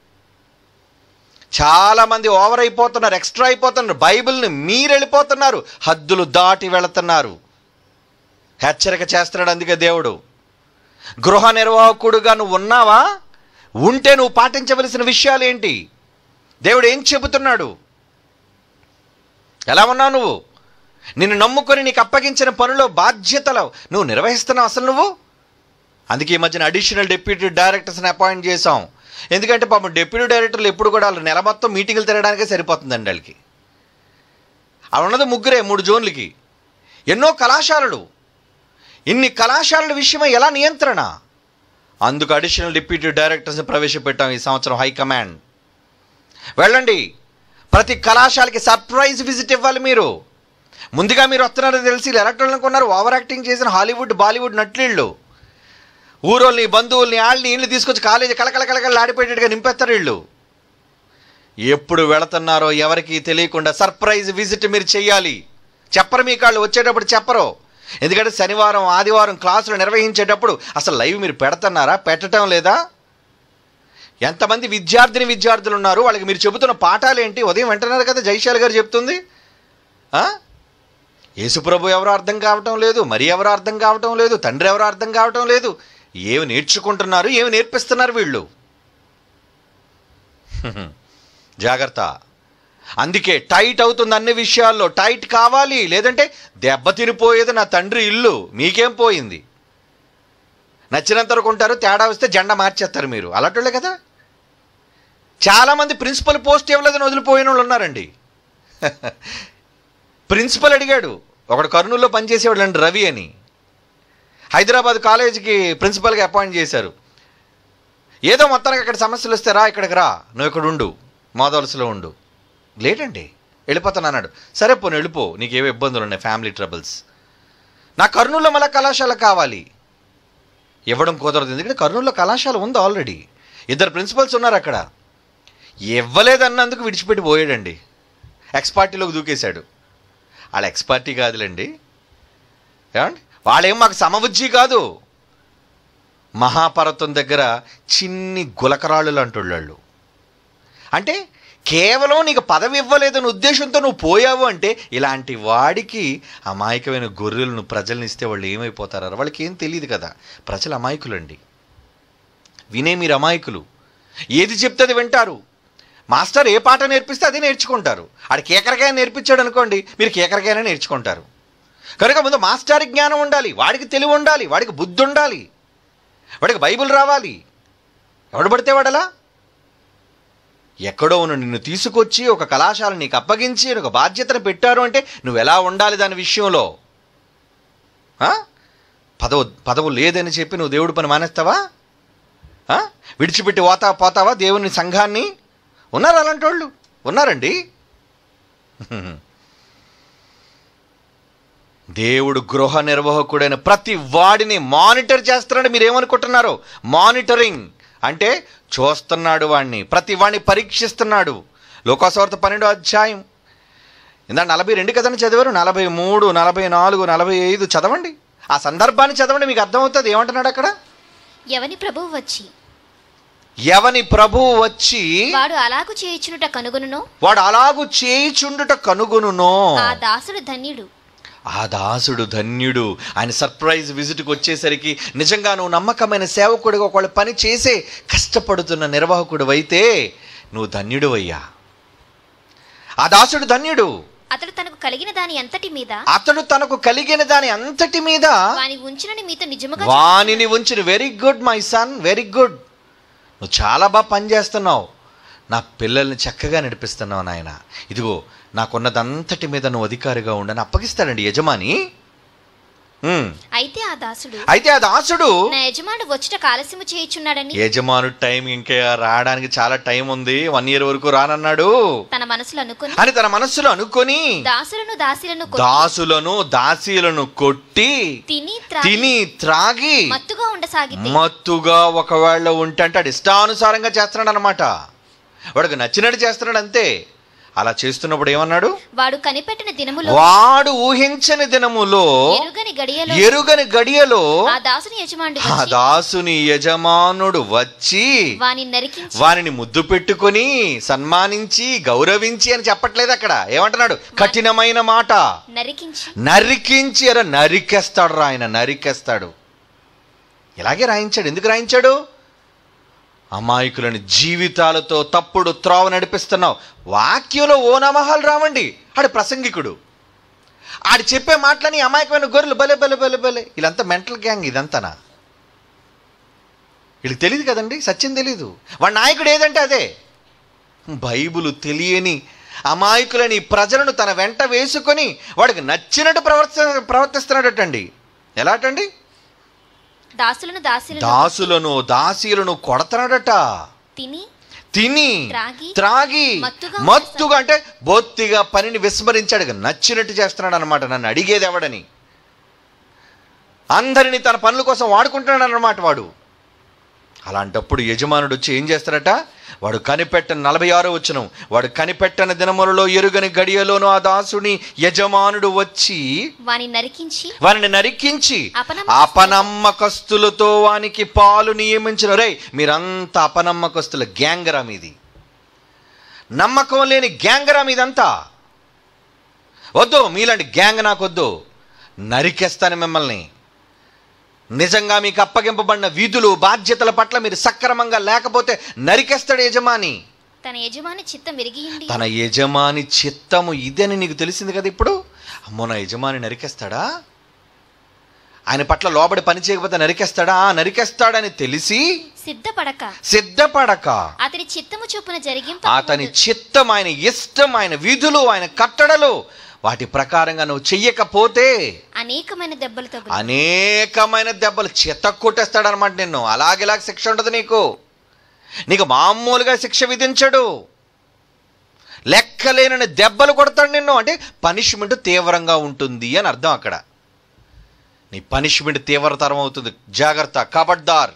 చాలామంది ఓవర్ అయిపోతున్నారు ఎక్స్ట్రా అయిపోతున్నారు బైబిల్ని మీరు వెళ్ళిపోతున్నారు హద్దులు దాటి వెళుతున్నారు హెచ్చరిక చేస్తున్నాడు అందుకే దేవుడు గృహ నిర్వాహకుడుగా నువ్వు ఉన్నావా ఉంటే నువ్వు పాటించవలసిన విషయాలు ఏంటి దేవుడు ఏం చెబుతున్నాడు ఎలా ఉన్నావు నువ్వు నిన్ను నమ్ముకొని నీకు అప్పగించిన పనులో బాధ్యతలు నువ్వు నిర్వహిస్తున్నావు అసలు నువ్వు అందుకే ఈ మధ్యన అడిషనల్ డిప్యూటీ డైరెక్టర్స్ని అపాయింట్ చేసాం ఎందుకంటే పాపం డిప్యూటీ డైరెక్టర్లు ఎప్పుడు కూడా వాళ్ళు నెల మొత్తం మీటింగులు తిరగడానికే సరిపోతుందండి వాళ్ళకి అలా ఉన్నది ముగ్గురే మూడు జోన్లకి ఎన్నో కళాశాలలు ఇన్ని కళాశాలల విషయమై ఎలా నియంత్రణ అందుకు అడిషనల్ డిప్యూటీ డైరెక్టర్స్ని ప్రవేశపెట్టాం ఈ సంవత్సరం హైకమాండ్ వెళ్ళండి ప్రతి కళాశాలకి సర్ప్రైజ్ విజిట్ ఇవ్వాలి మీరు ముందుగా మీరు వస్తున్నారని తెలిసి ఎలక్ట్రాల్ అనుకున్నారు ఓవర్ యాక్టింగ్ చేసిన హాలీవుడ్ బాలీవుడ్ నట్లీళ్ళు ఊరోళ్ళని బంధువుల్ని వాళ్ళని వీళ్ళు తీసుకొచ్చి కాలేజీ కలకల కలకల ఆడిపోయేటట్టుగా నింపేస్తారు వీళ్ళు ఎప్పుడు వెళుతున్నారో ఎవరికి తెలియకుండా సర్ప్రైజ్ విజిట్ మీరు చెయ్యాలి చెప్పరు మీ కాళ్ళు వచ్చేటప్పుడు చెప్పరు ఎందుకంటే శనివారం ఆదివారం క్లాసులు నిర్వహించేటప్పుడు అసలు లైవ్ మీరు పెడుతున్నారా పెట్టడం లేదా ఎంతమంది విద్యార్థిని విద్యార్థులు ఉన్నారు వాళ్ళకి మీరు చెబుతున్న పాఠాలు ఏంటి ఉదయం వింటున్నారు కదా జైశాల్ గారు చెప్తుంది ఆ? యేసుప్రభు ఎవరో అర్థం కావటం లేదు మరి ఎవరో అర్థం కావటం లేదు తండ్రి ఎవరో అర్థం కావటం లేదు ఏమి నేర్చుకుంటున్నారు ఏమి నేర్పిస్తున్నారు వీళ్ళు జాగ్రత్త అందుకే టైట్ అవుతుంది అన్ని విషయాల్లో టైట్ కావాలి లేదంటే దెబ్బ తినిపోయేది నా తండ్రి ఇల్లు మీకేం పోయింది నచ్చినంత వరకు ఉంటారు తేడా వస్తే జెండా మార్చేస్తారు మీరు అలాంటోళ్ళే కదా చాలామంది ప్రిన్సిపల్ పోస్ట్ ఇవ్వలేదని వదిలిపోయిన వాళ్ళు ఉన్నారండి ప్రిన్సిపల్ అడిగాడు ఒకడు కర్నూలులో పనిచేసేవాడు అండి రవి అని హైదరాబాద్ కాలేజీకి ప్రిన్సిపల్గా అపాయింట్ చేశారు ఏదో మొత్తానికి అక్కడ సమస్యలు వస్తే రా ఇక్కడికి రా నువ్వు ఇక్కడ ఉండు మోదవలసలో ఉండు లేటండి వెళ్ళిపోతాను అన్నాడు సరే పోను వెళ్ళిపో నీకేవో ఇబ్బందులు ఉన్నాయి ఫ్యామిలీ ట్రబుల్స్ నా కర్నూలులో మళ్ళీ కళాశాల కావాలి ఇవ్వడం కుదరదు ఎందుకంటే కర్నూలులో కళాశాల ఉంది ఆల్రెడీ ఇద్దరు ప్రిన్సిపల్స్ ఉన్నారు అక్కడ ఇవ్వలేదన్నందుకు విడిచిపెట్టి పోయాడండి ఎక్స్ పార్టీలోకి దూకేశాడు వాళ్ళ ఎక్స్ పార్టీ కాదులేండి ఏమండి వాళ్ళేం మాకు సమబుజ్జి కాదు మహాపర్వతం దగ్గర చిన్ని గులకరాళ్ళు అంటుళ్ళు అంటే కేవలం నీకు పదవి ఇవ్వలేదనే ఉద్దేశంతో నువ్వు పోయావు అంటే ఇలాంటి వాడికి అమాయకమైన గొర్రెలను ప్రజల్ని ఇస్తే వాళ్ళు ఏమైపోతారు వాళ్ళకి ఏం తెలియదు కదా ప్రజలు అమాయకులండి వినే మీరు అమాయకులు ఏది చెప్తే అది వింటారు మాస్టర్ ఏ పాట నేర్పిస్తే అదే నేర్చుకుంటారు ఆడ కేకరకాయ నేర్పించాడు అనుకోండి మీరు కేకరకాయనే నేర్చుకుంటారు కనుక ముందు మాస్టర్ జ్ఞానం ఉండాలి వాడికి తెలివి ఉండాలి వాడికి బుద్ధి ఉండాలి వాడికి బైబిల్ రావాలి ఎవడు పడితే వాడలా ఎక్కడో ఉన్న నిన్ను తీసుకొచ్చి ఒక కళాశాల నీకు అప్పగించి ఒక బాధ్యతను పెట్టారు అంటే నువ్వు ఎలా ఉండాలి దాని విషయంలో ఆ? పదవు పదవు లేదని చెప్పి నువ్వు దేవుడి పని మానేస్తావా ఆ? విడిచిపెట్టి పోతా పోతావా దేవుని సంఘాన్ని ఉన్నారు అలాంటి వాళ్ళు ఉన్నారండి దేవుడు గృహ నిర్వాహకుడైన ప్రతి వాడిని మానిటర్ చేస్తున్నాడు మీరు ఏమనుకుంటున్నారు మానిటరింగ్ అంటే చూస్తున్నాడు వాడిని ప్రతి వాడిని పరీక్షిస్తున్నాడు లోకాసవార్త పన్నెండో అధ్యాయం ఇందా నలభై రెండు కథను చదివారు నలభై మూడు నలభై నాలుగు నలభై ఐదు చదవండి ఆ సందర్భాన్ని చదవండి మీకు అర్థమవుతుంది ఏమంటున్నాడు అక్కడ ఎవని ప్రభువు వచ్చి ఎవని ప్రభువు వచ్చి వాడు అలాగు చేయుచునుట కనుగొనునో వాడు అలాగు చేయిచుండుట కనుగొనునో ఆ దాసుడు ధన్యుడు ఆ దాసుడు ధన్యుడు ఆయన సర్ప్రైజ్ విజిట్కి వచ్చేసరికి నిజంగా నువ్వు నమ్మకమైన సేవకుడిగా ఒకళ్ళు పని చేసే కష్టపడుతున్న నిర్వాహకుడు అయితే నువ్వు ధన్యుడు అయ్యా ఆ దాసుడు ధన్యుడు అతడు తనకు కలిగిన దాని అంతటి మీద అతడు తనకు కలిగిన దాని అంతటి మీద వాని ఉంచునని మీతో నిజముగా వానిని ఉంచిన very good my son very good నువ్వు చాలా బాగా పనిచేస్తున్నావు నా పిల్లల్ని చక్కగా నడిపిస్తున్నావు నాయన ఇదిగో నాకున్నదంతటి మీద నువ్వు అధికారిగా ఉండని అప్పగిస్తాడండి యజమాని ఉమ్. అయితే ఆ దాసుడు అయితే ఆ దాసుడు నా యజమానుడు వచ్చుట ఆలస్యము చేయుచున్నాడని యజమానుడు టైం ఇంకా రావడానికి చాలా టైం ఉంది వన్ ఇయర్ వరకు రానన్నాడు తన మనసులో అనుకుని అని తన మనస్సులో అనుకొని దాసులను దాసీలను కొట్టి దాసులను దాసీలను కొట్టి తిని త్రాగి తిని త్రాగి మత్తుగా ఉండసాగితే మత్తుగా ఒకవేళ ఉంటే అంటే వాడు ఇష్టానుసారంగా చేస్తున్నాడు అనమాట వాడికి నచ్చినట్టు చేస్తున్నాడు అంతే అలా చేస్తున్నప్పుడు ఏమన్నాడు వాడు కనిపెట్టిన దినములో వాడు ఊహించని దినములో ఎరుగని గడియలో ఎరుగని గడియలో ఆ దాసుని యజమానుడు ఆ వచ్చి దాసుని యజమానుడు వచ్చి వాని నరికించి వారిని ముద్దు పెట్టుకొని సన్మానించి గౌరవించి అని చెప్పట్లేదు అక్కడ ఏమంటున్నాడు కఠినమైన మాట నరికించి నరికించి అర నరికేస్తాడు రా ఆయన నరికేస్తాడు ఇలాగే రాయించాడు ఎందుకు రాయించాడు అమాయకులని జీవితాలతో తప్పుడు త్రోవ నడిపిస్తున్నావు వాక్యంలో ఓ నమహాలు రావండి ఆడు ప్రసంగికుడు ఆడు చెప్పే మాటలని అమాయకమైన గొర్రెలు బలే బలే బలే బలే వీళ్ళంతా మెంటల్ గ్యాంగ్ ఇదంతానా వీళ్ళకి తెలియదు కదండి సత్యం తెలీదు వాడి నాయకుడు ఏదంటే అదే బైబులు తెలియని అమాయకులని ప్రజలను తన వెంట వేసుకొని వాడికి నచ్చినట్టు ప్రవర్త ప్రవర్తిస్తున్నాడటండి ఎలాటండి దాసులను దాసీలను దాసులను దాసీలను కొడతాడట తిని తిని త్రాగి, త్రాగి మత్తుగా మత్తుగా అంటే బొత్తిగా పనిని విస్మరించాడు ఇక నచ్చినట్టు చేస్తున్నాడు అనమాట నన్ను అడిగేది ఎవడని అందరిని తన పనుల కోసం వాడుకుంటున్నాడు అన్నమాట వాడు అలాంటప్పుడు యజమానుడు వచ్చి ఏం చేస్తాడట వాడు కనిపెట్టని నలభై ఆరో వచ్చును వాడు కనిపెట్టని దినములలో ఎరుగని గడియలోను ఆ దాసుని యజమానుడు వచ్చి వాని నరికించి వారిని నరికించి అపనమ్మకస్తులతో- అపనమ్మకస్తులతో వానికి పాలు నియమించిన రే మీరంతా అపనమ్మకస్తుల గ్యాంగరా మీది నమ్మకం లేని గ్యాంగరా మీదంతా వద్దు మీలాంటి గ్యాంగ్ నాకొద్దు నరికేస్తాను మిమ్మల్ని నిజంగా మీకు అప్పగింపబడిన విధులు బాధ్యతల పట్ల మీరు సక్రమంగా లేకపోతే నరికేస్తాడు యజమాని తన యజమాని చిత్తం విరిగియుండి తన యజమాని చిత్తము ఇదని నీకు తెలిసింది కదా ఇప్పుడు అమ్మో నా యజమాని నరికేస్తాడా ఆయన పట్ల లోబడి పని చేయకపోతే నరికేస్తాడా ఆ, నరికేస్తాడని తెలిసి సిద్ధపడక సిద్ధపడక అతని చిత్తము చొప్పున జరిగింప అతని చిత్తం ఆయన ఇష్టం ఆయన విధులు ఆయన కట్టడలు వాటి ప్రకారంగా నువ్వు చెయ్యకపోతే అనేకమైన దెబ్బలు తగులు అనేకమైన దెబ్బలు చెత్త కొట్టేస్తాడనమాట నిన్ను అలాగేలాగ శిక్ష ఉండదు నీకు నీకు మామూలుగా శిక్ష విధించడు లెక్కలేనని దెబ్బలు కొడతాడు నిన్ను అంటే పనిష్మెంట్ తీవ్రంగా ఉంటుంది అని అర్థం అక్కడ నీ పనిష్మెంట్ తీవ్రతరం అవుతుంది జాగ్రత్త కబడ్దార్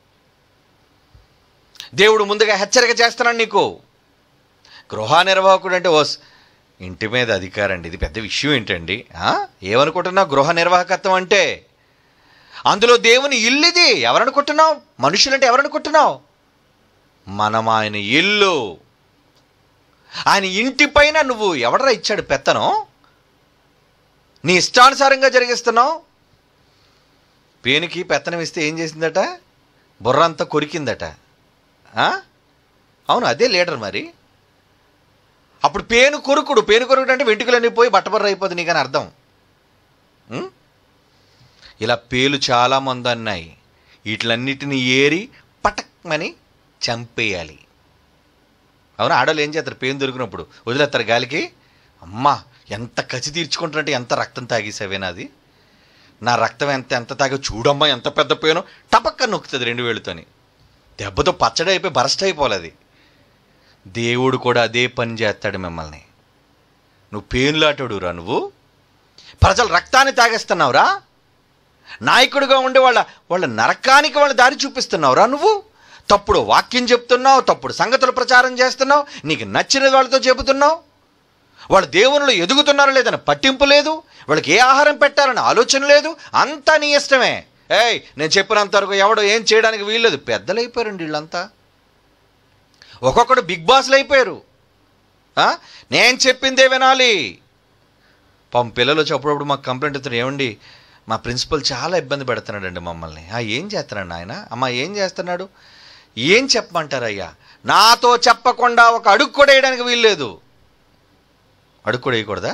దేవుడు ముందుగా హెచ్చరిక చేస్తున్నాడు నీకు గృహ నిర్వాహకుడు అంటే ఓ ఇంటి మీద అధికారం అండి ఇది పెద్ద విషయం ఏంటండి ఆ? ఏమనుకుంటున్నావు గృహ నిర్వాహకత్వం అంటే అందులో దేవుని ఇల్లు ఇది ఎవరనుకుంటున్నావు మనుషులంటే ఎవరనుకుంటున్నావు మనం ఆయన ఇల్లు ఆయన ఇంటి పైన నువ్వు ఎవడరా ఇచ్చాడు పెత్తనం నీ ఇష్టానుసారంగా జరిగిస్తున్నావు పేనుకి పెత్తనం ఇస్తే ఏం చేసిందట బుర్ర అంతా కొరికిందట ఆ? అవును అదే లీడర్ మరి అప్పుడు పేను కొరుకుడు పేను కొరుకుడు అంటే వెంట్రుకలన్నీ పోయి బట్టబర్ర అయిపోతుంది నీకని అర్థం ఉం? ఇలా పేలు చాలామంది అన్నాయి వీటిలన్నిటిని ఏరి పటక్మని చంపేయాలి అవును ఆడవాళ్ళు ఏం చేస్తారు పేను దొరికినప్పుడు వదిలేస్తారు గాలికి అమ్మా ఎంత కసి తీర్చుకుంటారంటే ఎంత రక్తం తాగేసావేనా అది నా రక్తం ఎంత ఎంత తాగో చూడమ్మా ఎంత పెద్ద పేను టపక్క నొక్కుతుంది రెండు వేలుతోని దెబ్బతో పచ్చడి అయిపోయి బరస్ట్ అయిపోవాలి అది దేవుడు కూడా అదే పని చేస్తాడు మిమ్మల్ని నువ్వు పేనులాటోడురా నువ్వు ప్రజల రక్తాన్ని తాగేస్తున్నావురా నాయకుడిగా ఉండే వాళ్ళ వాళ్ళ నరకానికి వాళ్ళ దారి చూపిస్తున్నావురా నువ్వు తప్పుడు వాక్యం చెప్తున్నావు తప్పుడు సంగతులు ప్రచారం చేస్తున్నావు నీకు నచ్చిన వాళ్ళతో చెబుతున్నావు వాళ్ళు దేవునిలో ఎదుగుతున్నారో లేదని పట్టింపు లేదు వాళ్ళకి ఏ ఆహారం పెట్టాలని ఆలోచన లేదు అంతా నీ ఇష్టమే ఏయ్ నేను చెప్పినంత వరకు ఎవడో ఏం చేయడానికి వీల్లేదు పెద్దలు అయిపోయారండి వీళ్ళంతా ఒక్కొక్కడు బిగ్ బాస్లు అయిపోయారు ఆ? నేను చెప్పిందే వినాలి పాపం పిల్లలు వచ్చి అప్పుడప్పుడు మాకు కంప్లైంట్ ఇస్తారు ఏమండి మా ప్రిన్సిపల్ చాలా ఇబ్బంది పెడుతున్నాడండి మమ్మల్ని ఆ ఏం చేస్తున్నాడు ఆయన అమ్మ ఏం చేస్తున్నాడు ఏం చెప్పమంటారయ్యా నాతో చెప్పకుండా ఒక అడుగు కూడా వేయడానికి వీల్లేదు అడుగు కూడా వేయకూడదా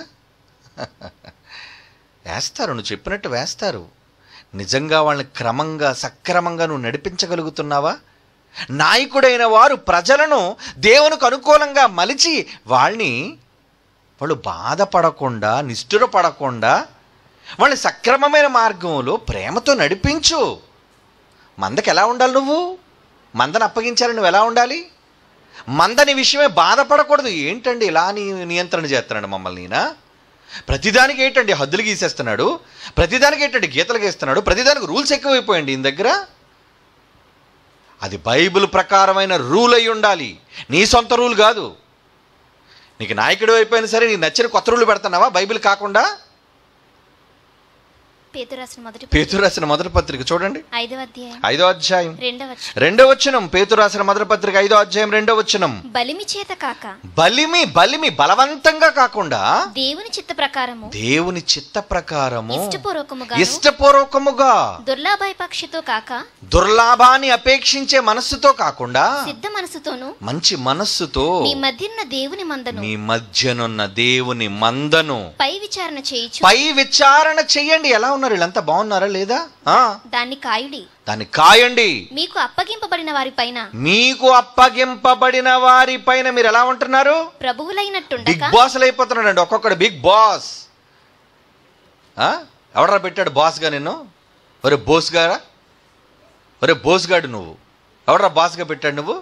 వేస్తారు నువ్వు చెప్పినట్టు వేస్తారు నిజంగా వాళ్ళని క్రమంగా సక్రమంగా నువ్వు నడిపించగలుగుతున్నావా నాయకుడైన వారు ప్రజలను దేవునికి అనుకూలంగా మలిచి వాళ్ళని వాళ్ళు బాధపడకుండా నిష్ఠురపడకుండా వాళ్ళని సక్రమమైన మార్గంలో ప్రేమతో నడిపించు మందకి ఎలా ఉండాలి నువ్వు మందని అప్పగించాలని నువ్వు ఎలా ఉండాలి మందని విషయమే బాధపడకూడదు ఏంటండి ఇలా నీ నియంత్రణ చేస్తున్నాడు మమ్మల్ని ఈయన ప్రతిదానికి ఏంటండి హద్దులు గీసేస్తున్నాడు ప్రతిదానికి ఏంటండి గీతలు గీస్తున్నాడు ప్రతిదానికి రూల్స్ ఎక్కువైపోయండి ఈయన దగ్గర అది బైబిల్ ప్రకారమైన రూల్ అయి ఉండాలి నీ సొంత రూల్ కాదు నీకు నాయకుడు అయిపోయినా సరే నీకు నచ్చిన కొత్త రూల్ పెడుతున్నావా బైబిల్ కాకుండా పేతురు రాసిన మొదటి పేతురు రాసిన మొదటి పత్రిక చూడండి ఐదవ అధ్యాయం ఐదో అధ్యాయం రెండవ వచనం. రెండో వచనం పేతురు రాసిన మొదటి పత్రిక ఐదో అధ్యాయం రెండో వచనం బలిమి చేత కాక బలిమి బలిమి బలవంతంగా కాకుండా దేవుని చిత్త ప్రకారము దేవుని చిత్త ప్రకారము ఇష్టపూర్వకముగా ఇష్టపూర్వకముగా దుర్లాభాయపక్షతో కాక దుర్లాభాన్ని అపేక్షించే మనస్సుతో కాకుండా సిద్ధ మనసుతోను మంచి మనస్సుతో మీ మధ్యన్న దేవుని మందను మీ మధ్యనున్న దేవుని మందను పై విచారణ చేయుచు పై విచారణ చెయ్యండి ఎలా ఉన్నారు వీళ్ళంతా బాగున్నారా లేదా ఆ దాన్ని కాయుడి దాన్ని కాయండి మీకు అప్పగింపబడిన వారి పైన మీకు అప్పగింపబడిన వారి పైన మీరు ఎలా ఉంటున్నారు బిగ్ ప్రభువులైనట్టుండక బాస్లు అయిపోతున్నాడు ఒక్కొక్కడు బిగ్ బాస్ ఆ? ఎవడరా పెట్టాడు బాస్గా నిన్ను ఒరే బోస్ గారా ఒరే బోస్ గాడు నువ్వు ఎవడరా బాస్గా పెట్టాడు నువ్వు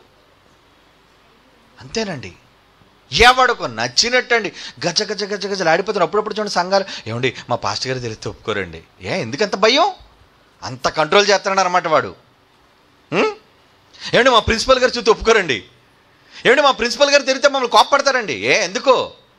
అంతేనండి ఎవడుకో నచ్చినట్టండి గజ గజ గజ గజలు ఆడిపోతున్నారు అప్పుడప్పుడు చూడండి సంఘాలు ఏమండి మా పాస్టర్ గారు తెలిస్తే ఒప్పుకోరండి ఏ ఎందుకంత భయం అంత కంట్రోల్ చేస్తున్నాడు అనమాట వాడు ఉం? ఏమండి మా ప్రిన్సిపల్ గారు చూస్తే ఒప్పుకోరండి ఏమండి మా ప్రిన్సిపల్ గారు తిరిగితే మమ్మల్ని కోప్పడతారండి ఏ ఎందుకు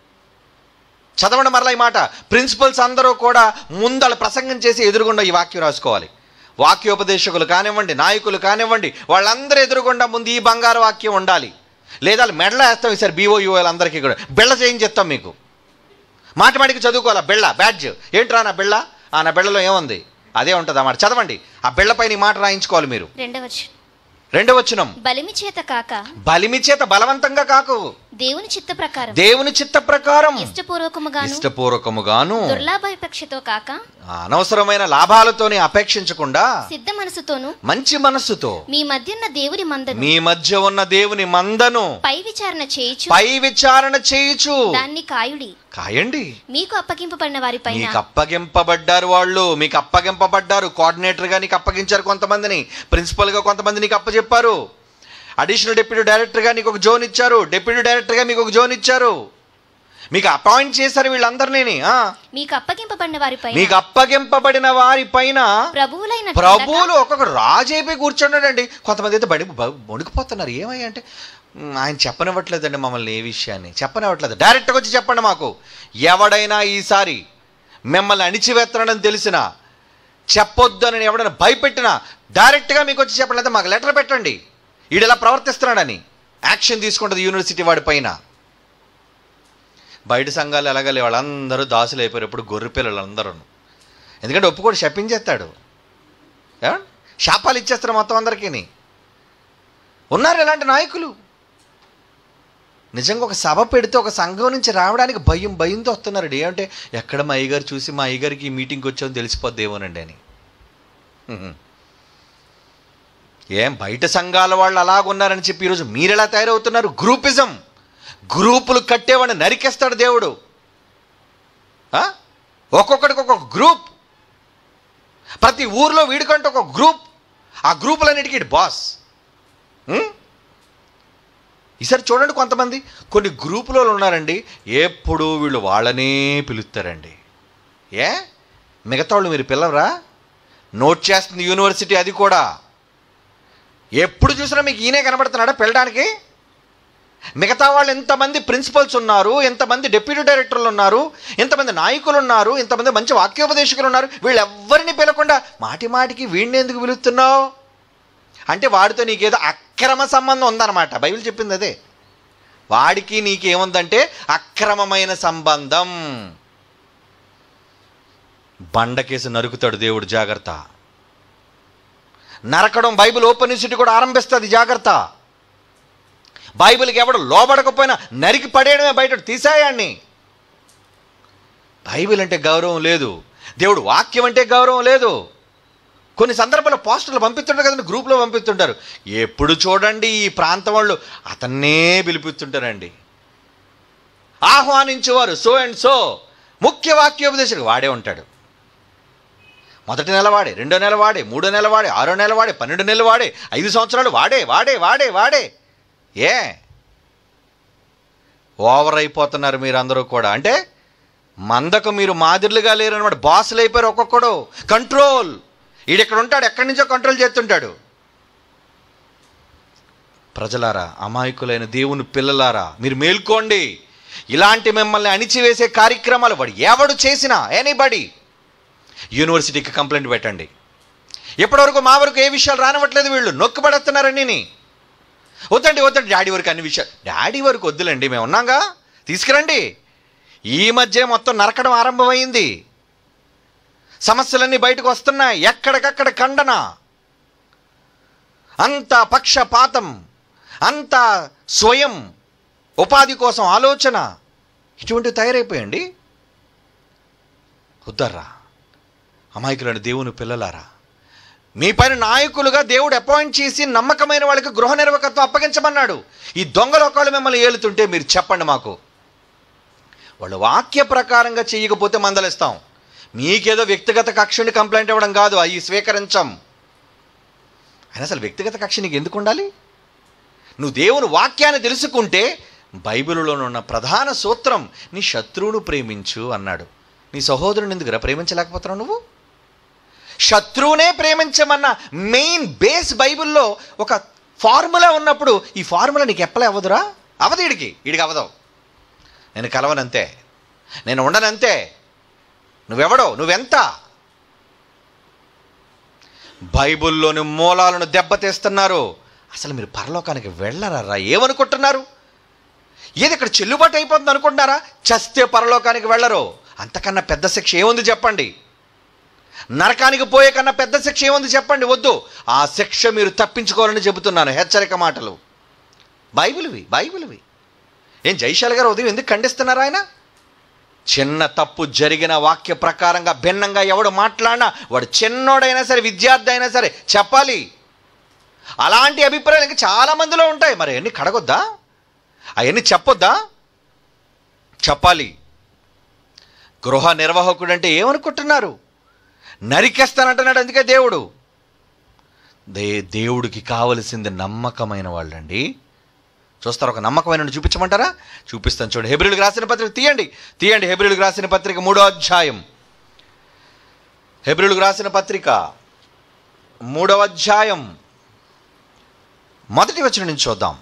చదవండి మరలా ఈ మాట ప్రిన్సిపల్స్ అందరూ కూడా ముందల ప్రసంగం చేసి ఎదురుగుండా ఈ వాక్యం రాసుకోవాలి వాక్యోపదేశకులు కానివ్వండి నాయకులు కానివ్వండి వాళ్ళందరూ ఎదురుగుండా ముందు ఈ బంగారు వాక్యం ఉండాలి లేదా వాళ్ళు మెడలో వేస్తాం ఈసారి బీఓయూఎల్ అందరికీ కూడా బెళ్ళ చేయించేస్తాం మీకు మాటి మాటికి చదువుకోవాలా బెళ్ళ బ్యాడ్జ్ ఏంట్రా నా బెళ్ళ ఆ నా బెళ్ళలో ఏముంది అదే ఉంటుంది అన్నమాట చదవండి ఆ బెళ్ళపైన ఈ మాట రాయించుకోవాలి మీరు రెండవ వచనం. రెండవ వచనం బలిమి చేత కాక బలిమి చేత బలవంతంగా కాకు దేవుని చిత్త ప్రకారం దేవుని చిత్త ప్రకారం ఇష్టపూర్వకముగాను ఇష్టపూర్వకముగాను దుర్లాభాయపక్షతో కాక అనవసరమైన లాభాలతోనే అపేక్షించకుండా సిద్ధ మనసుతోను మంచి మనస్సుతో మీ మధ్యన్న దేవుని మందను మీ మధ్య ఉన్న దేవుని మందను పై విచారణ చేయుచు పై విచారణ చేయుచు దాన్ని కాయుడి కాయండి మీకు అప్పగింపబడిన వారి పైన మీకు అప్పగింపబడ్డారు వాళ్ళు మీకు అప్పగింపబడ్డారు కోఆర్డినేటర్ గా నీకు అప్పగించారు కొంతమందిని ప్రిన్సిపల్ గా కొంతమంది నీకు అప్పచెప్పారు అడిషనల్ డిప్యూటీ డైరెక్టర్ గా నీకు ఒక జోన్ ఇచ్చారు డిప్యూటీ డైరెక్టర్ గా మీకు ఒక జోన్ ఇచ్చారు మీకు అపాయింట్ చేశారు వీళ్ళందరినీ ఆ. మీకు అప్పగింపబడిన వారి పైన మీకు అప్పగింపబడిన వారి పైన ప్రభువులైన ప్రభువులు ఒక్కొక్క రాజు అయిపోయి కూర్చున్నాడండి కొంతమంది అయితే బడి బ- వణికిపోతున్నారు ఏమయ్యా అంటే "మ్, ఆయన చెప్పనివ్వట్లేదండి మమ్మల్ని ఏ విషయాన్ని చెప్పనివ్వట్లేదు డైరెక్ట్గా వచ్చి చెప్పండి మాకు ఎవడైనా ఈసారి మిమ్మల్ని అణిచివేస్తున్నాడని తెలిసినా చెప్పొద్దని ఎవడైనా భయపెట్టినా డైరెక్ట్గా మీకు వచ్చి చెప్పండి లేదా మాకు లెటర్ పెట్టండి ఈడు ఎలా ప్రవర్తిస్తున్నాడని యాక్షన్ తీసుకుంటుంది యూనివర్సిటీ వాడి పైన బయట సంఘాలు ఎలాగలే వాళ్ళందరూ దాసులు అయిపోయారు ఇప్పుడు గొర్రె పిల్లలు అందరూ ఎందుకంటే ఒప్పుకోడు శపించేస్తాడు ఏమండి? శాపాలు ఇచ్చేస్తారు మొత్తం అందరికీ ఉన్నారు ఇలాంటి నాయకులు నిజంగా ఒక సభ పెడితే ఒక సంఘం నుంచి రావడానికి భయం భయంతో వస్తున్నారండి ఏమంటే ఎక్కడ మా అయ్యగారు చూసి మా అయ్యగారికి ఈ మీటింగ్కి వచ్చామని తెలిసిపోద్దేమోనండి అని హ్మ్. ఏం బయట సంఘాల వాళ్ళు అలాగున్నారని చెప్పి ఈరోజు మీరు ఎలా తయారవుతున్నారు గ్రూపిజం గ్రూపులు కట్టేవాడిని నరికేస్తాడు దేవుడు ఆ? ఒక్కొక్కడికి ఒక్కొక్క గ్రూప్ ప్రతి ఊర్లో వీడికంటే ఒక గ్రూప్ ఆ గ్రూపులన్నిటికీ ఈడు బాస్ ఉం? ఈసారి చూడండి కొంతమంది కొన్ని గ్రూపులో ఉన్నారండి ఎప్పుడు వీళ్ళు వాళ్ళనే పిలుస్తారండి ఏ మిగతా వాళ్ళు మీరు పిల్లవరా నోట్ చేస్తుంది యూనివర్సిటీ అది కూడా ఎప్పుడు చూసినా మీకు ఈయనే కనబడుతున్నాడా పిల్లడానికి మిగతా వాళ్ళు ఎంతమంది ప్రిన్సిపల్స్ ఉన్నారు ఎంతమంది డెప్యూటీ డైరెక్టర్లు ఉన్నారు ఎంతమంది నాయకులు ఉన్నారు ఎంతమంది మంచి వాక్యోపదేశకులు ఉన్నారు వీళ్ళెవ్వరిని పిలకుండా మాటి మాటికి వీడిని ఎందుకు పిలుస్తున్నావు అంటే వాడితో నీకేదో అక్రమ సంబంధం ఉందన్నమాట బైబిల్ చెప్పింది అదే వాడికి నీకేముందంటే అక్రమమైన సంబంధం బండకేసి నరుకుతాడు దేవుడు జాగ్రత్త నరకడం బైబిల్ ఓపెన్ యూనివర్సిటీ కూడా ఆరంభిస్తుంది జాగ్రత్త బైబిల్కి ఎవడు లోబడకపోయినా నరికి పడేయడమే బయట తీసేయాన్ని బైబిల్ అంటే గౌరవం లేదు దేవుడు వాక్యం అంటే గౌరవం లేదు కొన్ని సందర్భాల్లో పోస్టర్లు పంపిస్తుంటారు కదండి గ్రూప్లో పంపిస్తుంటారు ఎప్పుడు చూడండి ఈ ప్రాంతం వాళ్ళు అతన్నే పిలిపిస్తుంటారండి ఆహ్వానించేవారు సో అండ్ సో ముఖ్య వాక్యోపదేశకుడు వాడే ఉంటాడు మొదటి నెల వాడే రెండో నెల వాడే మూడో నెల వాడే ఆరో నెల వాడే పన్నెండు నెలలు వాడే ఐదు సంవత్సరాలు వాడే వాడే వాడే వాడే ఏ ఓవర్ అయిపోతున్నారు మీరు అందరూ కూడా అంటే మందకు మీరు మాదిరిలుగా లేరు అనమాట బాసులు అయిపోయారు ఒక్కొక్కడు కంట్రోల్ ఈడెక్కడ ఉంటాడు ఎక్కడి నుంచో కంట్రోల్ చేస్తుంటాడు ప్రజలారా అమాయకులైన దేవుని పిల్లలారా మీరు మేల్కోండి ఇలాంటి మిమ్మల్ని అణిచివేసే కార్యక్రమాలు వాడు ఎవడు చేసినా ఎనీబడి యూనివర్సిటీకి కంప్లైంట్ పెట్టండి ఇప్పటివరకు మా వరకు ఏ విషయాలు రానివ్వట్లేదు వీళ్ళు నొక్కుపడేస్తున్నారండి వద్దండి వద్దండి డాడీ వరకు అన్ని విషయాలు డాడీ వరకు వద్దులండి మేము ఉన్నాగా తీసుకురండి ఈ మధ్య మొత్తం నరకడం ఆరంభమైంది సమస్యలన్నీ బయటకు వస్తున్నాయి ఎక్కడికక్కడ ఖండన అంత పక్షపాతం అంత స్వయం ఉపాధి కోసం ఆలోచన ఇటువంటివి తయారైపోయండి వద్దర్రా అమాయకులైన దేవుని పిల్లలారా మీ పైన నాయకులుగా దేవుడు అపాయింట్ చేసి నమ్మకమైన వాళ్ళకి గృహ నిర్వహకత్వం అప్పగించమన్నాడు ఈ దొంగల ఒకళ్ళు మిమ్మల్ని ఏలుతుంటే మీరు చెప్పండి మాకు వాళ్ళు వాక్య ప్రకారంగా చేయకపోతే మందలిస్తాం మీకేదో వ్యక్తిగత కక్షని కంప్లైంట్ ఇవ్వడం కాదు అవి స్వీకరించం అయినా అసలు వ్యక్తిగత కక్ష నీకు ఎందుకు ఉండాలి నువ్వు దేవుని వాక్యాన్ని తెలుసుకుంటే బైబిల్లో ఉన్న ప్రధాన సూత్రం నీ శత్రువును ప్రేమించు అన్నాడు నీ సహోదరుని ఎందుకురా ప్రేమించలేకపోతున్నావు నువ్వు శత్రువునే ప్రేమించమన్న మెయిన్ బేస్ బైబిల్లో ఒక ఫార్ములా ఉన్నప్పుడు ఈ ఫార్ములా నీకు ఎప్పలే అవ్వదురా అవదు ఈడికి ఈడికి అవదవు నేను కలవనంతే నేను ఉండనంతే నువ్వెవడో నువ్వెంత బైబిల్లోని మూలాలను దెబ్బతీస్తున్నారు అసలు మీరు పరలోకానికి వెళ్ళరారా ఏమనుకుంటున్నారు ఏది ఇక్కడ చెల్లుబాటు అయిపోతుంది అనుకుంటున్నారా చస్తే పరలోకానికి వెళ్ళరు అంతకన్నా పెద్ద శిక్ష ఏముంది చెప్పండి నరకానికి పోయే కన్నా పెద్ద శిక్ష ఏముంది చెప్పండి వద్దు ఆ శిక్ష మీరు తప్పించుకోవాలని చెబుతున్నాను హెచ్చరిక మాటలు బైబిల్వి బైబిల్వి ఏం జైశాల్ గారు ఉదయం ఎందుకు ఖండిస్తున్నారు ఆయన చిన్న తప్పు జరిగిన వాక్య ప్రకారంగా భిన్నంగా ఎవడు మాట్లాడినా వాడు చిన్నోడైనా సరే విద్యార్థి అయినా సరే చెప్పాలి అలాంటి అభిప్రాయాలు ఇంకా చాలా మందిలో ఉంటాయి మరి అవన్నీ కడగొద్దా అవన్నీ చెప్పొద్దా చెప్పాలి గృహ నిర్వాహకుడు అంటే ఏమనుకుంటున్నారు నరికేస్తానంటున్నాడు అందుకే దేవుడు దే దేవుడికి కావలసింది నమ్మకమైన వాళ్ళండి చూస్తారు ఒక నమ్మకమైన చూపించమంటారా చూపిస్తాను చూడండి హెబ్రిల్కి రాసిన పత్రిక తీయండి తీయండి హెబ్రిల్కి రాసిన పత్రిక మూడో అధ్యాయం హెబ్రిల్కి రాసిన పత్రిక మూడవ అధ్యాయం మొదటి వచనం నుంచి చూద్దాం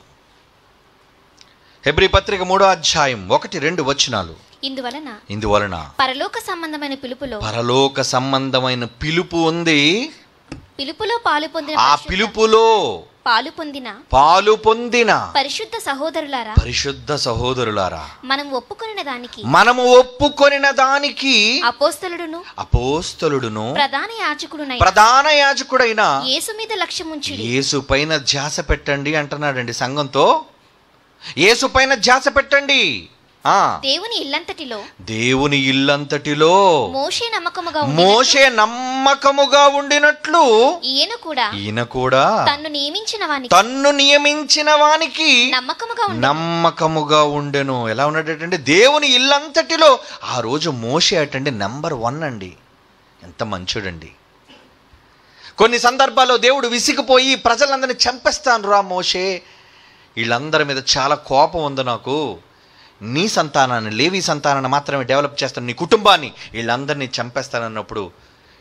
హెబ్రి పత్రిక మూడో అధ్యాయం ఒకటి రెండు వచనాలు ఇందువలన ఇందువలన పరలోక సంబంధమైన పిలుపులో పరలోక సంబంధమైన పిలుపు ఉంది పిలుపులో పాలు పొందిన ఆ పరిశుద్ధ- పిలుపులో పాలు పొందిన పాలు పొందిన పరిశుద్ధ సహోదరులారా పరిశుద్ధ సహోదరులారా మనం ఒప్పుకొనిన దానికి మనము ఒప్పుకొనిన దానికి అపోస్తలుడును అపోస్తలుడును ప్రధాన యాజకుడునై ప్రధాన యాజకుడైన యేసు మీద లక్ష్యముంచి యేసు పైన ధ్యాస పెట్టండి అంటున్నాడండి సంఘంతో యేసు పైన ధ్యాస పెట్టండి ఆ దేవుని ఇల్లంతటిలో దేవుని ఇల్లంతటిలో మోషే నమ్మకముగా ఉండినట్లు మోషే నమ్మకముగా ఉండినట్లు ఈయన కూడా ఈయన కూడా తన్ను నియమించిన వానికి తన్ను నియమించిన వానికి నమ్మకముగా ఉండి నమ్మకముగా ఉండెను ఎలా ఉన్నాడంటే దేవుని ఇల్లంతటిలో ఆ రోజు మోషే అటండి నెంబర్ వన్ అండి ఎంత మంచోడండి కొన్ని సందర్భాల్లో దేవుడు విసిగిపోయి ప్రజలందరినీ చంపేస్తాను రా మోషే వీళ్ళందరి మీద చాలా కోపం ఉంది నాకు నీ సంతానాన్ని లేవి సంతానాన్ని మాత్రమే డెవలప్ చేస్తాను నీ కుటుంబాన్ని వీళ్ళందరినీ చంపేస్తానన్నప్పుడు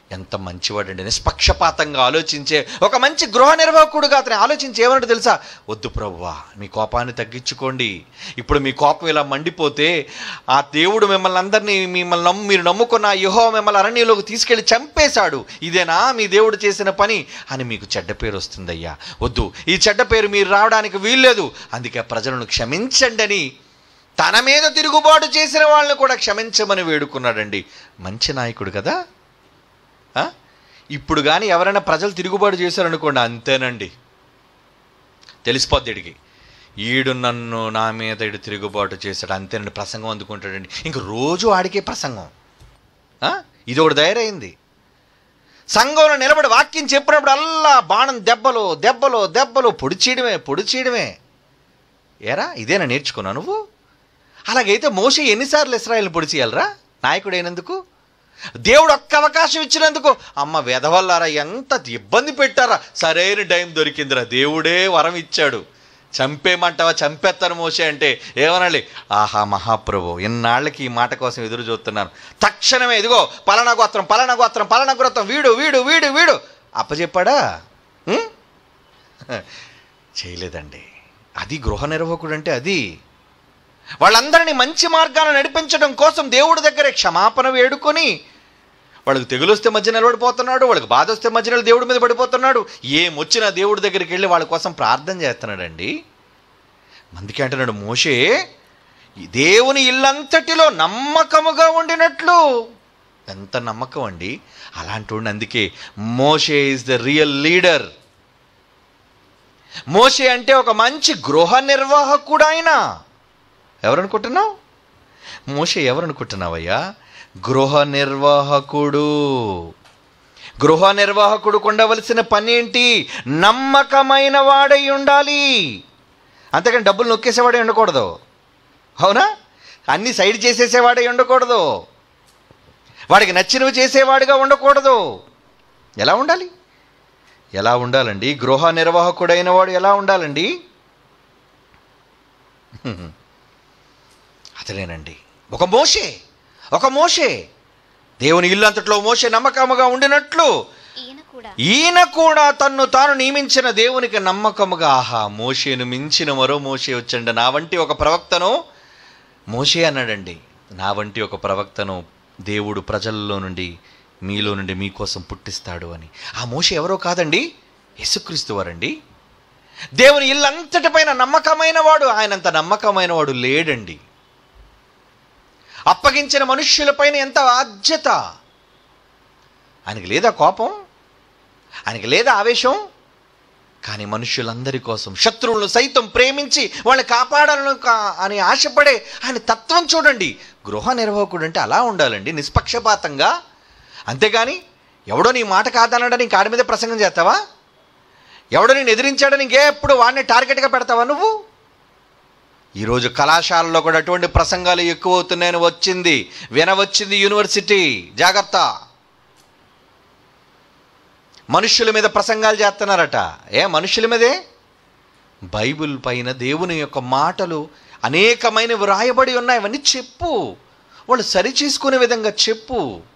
ఎంత మంచివాడండి నిష్పక్షపాతంగా ఆలోచించే ఒక మంచి గృహ నిర్వాహకుడుగా అతను ఆలోచించి ఏమన్నట్టు తెలుసా వద్దు ప్రభువా మీ కోపాన్ని తగ్గించుకోండి ఇప్పుడు మీ కోపం ఇలా మండిపోతే ఆ దేవుడు మిమ్మల్ని అందరినీ మిమ్మల్ని నమ్ము మీరు నమ్ముకున్న యహో మిమ్మల్ని అరణ్యంలోకి తీసుకెళ్లి చంపేశాడు ఇదేనా మీ దేవుడు చేసిన పని అని మీకు చెడ్డ పేరు వస్తుందయ్యా వద్దు ఈ చెడ్డ పేరు మీరు రావడానికి వీల్లేదు అందుకే ప్రజలను క్షమించండి అని తన మీద తిరుగుబాటు చేసిన వాళ్ళని కూడా క్షమించమని వేడుకున్నాడండి మంచి నాయకుడు కదా ఆ? ఇప్పుడు కానీ ఎవరైనా ప్రజలు తిరుగుబాటు చేశారనుకోండి అంతేనండి తెలిసిపోద్ది ఇడికి ఈడు నన్ను నా మీద ఇడు తిరుగుబాటు చేశాడు అంతేనండి ప్రసంగం అందుకుంటాడండి ఇంక రోజు ఆడికే ప్రసంగం ఆ? ఇది ఒకటి తయారైంది సంఘంలో నిలబడి వాక్యం చెప్పినప్పుడు అల్లా బాణం దెబ్బలు దెబ్బలు దెబ్బలు పొడి చేయడమే పొడి చేయడమే ఏరా ఇదేనా నేర్చుకున్నావు నువ్వు అలాగైతే మోసే ఎన్నిసార్లు ఇస్రాయల్ని పొడి చేయాలరా నాయకుడైనందుకు దేవుడు ఒక్క అవకాశం ఇచ్చినందుకు అమ్మ వెధవల్లారా ఎంత ఇబ్బంది పెట్టారా సరైన టైం దొరికిందిరా దేవుడే వరం ఇచ్చాడు చంపేమంటావా చంపేస్తాను మోసే అంటే ఏమనాలి ఆహా మహాప్రభు ఇన్నాళ్ళకి ఈ మాట కోసం ఎదురు చూస్తున్నాను తక్షణమే ఇదిగో పలానా గోత్రం పలానా గోత్రం పలానా గోత్రం వీడు వీడు వీడు వీడు అప్పచెప్పాడా ఉం? చేయలేదండి అది గృహ నిర్వాహకుడు అంటే అది వాళ్ళందరినీ మంచి మార్గాన్ని నడిపించడం కోసం దేవుడి దగ్గరే క్షమాపణ వేడుకొని వాళ్ళకి తెగులు వస్తే మధ్య నిలబడిపోతున్నాడు వాళ్ళకి బాధ వస్తే మధ్య నిలబడి దేవుడి మీద పడిపోతున్నాడు ఏమొచ్చినా దేవుడి దగ్గరికి వెళ్ళి వాళ్ళ కోసం ప్రార్థన చేస్తున్నాడండి అందుకే అంటున్నాడు మోషే ఈ దేవుని ఇల్లంతటిలో నమ్మకముగా ఉండినట్లు ఎంత నమ్మకం అండి అలాంటి వాడిని అందుకే మోషే ఇస్ ద రియల్ లీడర్ మోషే అంటే ఒక మంచి గృహ నిర్వాహకుడు ఆయన ఎవరనుకుంటున్నావు మోషే ఎవరనుకుంటున్నావయ్యా గృహ నిర్వాహకుడు గృహ నిర్వాహకుడు ఉండవలసిన పని ఏంటి నమ్మకమైన వాడై ఉండాలి అంతేకాని డబ్బులు నొక్కేసేవాడే ఉండకూడదు అవునా అన్ని సైడ్ చేసేసేవాడే ఉండకూడదు వాడికి నచ్చినవి చేసేవాడిగా ఉండకూడదు ఎలా ఉండాలి ఎలా ఉండాలండి గృహ నిర్వాహకుడైన వాడు ఎలా ఉండాలండి అతనేనండి ఒక మోషే ఒక మోషే దేవుని ఇల్లు అంతట్లో మోషే నమ్మకముగా ఉండినట్లు ఈయన కూడా ఈయన కూడా తన్ను తాను నియమించిన దేవునికి నమ్మకముగా ఆహా మోషేను మించిన మరో మోషే వచ్చండి నా వంటి ఒక ప్రవక్తను మోషే అన్నాడండి నా వంటి ఒక ప్రవక్తను దేవుడు ప్రజల్లో నుండి మీలో నుండి మీకోసం పుట్టిస్తాడు అని ఆ మోషే ఎవరో కాదండి యేసుక్రీస్తు వారండి దేవుని ఇల్లంతటిపైన నమ్మకమైన వాడు ఆయనంత నమ్మకమైన వాడు లేడండి అప్పగించిన మనుష్యులపైన ఎంత బాధ్యత ఆయనకి లేదా కోపం ఆయనకి లేదా ఆవేశం కానీ మనుష్యులందరి కోసం శత్రువులను సైతం ప్రేమించి వాళ్ళని కాపాడాలను కా- అని ఆశపడే ఆయన తత్వం చూడండి గృహ నిర్వాహకుడు అంటే అలా ఉండాలండి నిష్పక్షపాతంగా అంతేగాని ఎవడో నీ మాట కాదన్నాడని ఇంక ఆడి మీద ప్రసంగం చేస్తావా ఎవడో నేను ఎదిరించాడని ఇంకెప్పుడు వాడిని టార్గెట్గా పెడతావా నువ్వు ఈరోజు కళాశాలలో కూడా అటువంటి ప్రసంగాలు ఎక్కువ అవుతున్నాయని వచ్చింది వినవచ్చింది యూనివర్సిటీ జాగ్రత్త మనుష్యుల మీద ప్రసంగాలు చేస్తున్నారట ఏ మనుష్యుల మీదే బైబిల్ పైన దేవుని యొక్క మాటలు అనేకమైనవి రాయబడి ఉన్నాయి అవన్నీ చెప్పు వాళ్ళు సరి చేసుకునే విధంగా చెప్పు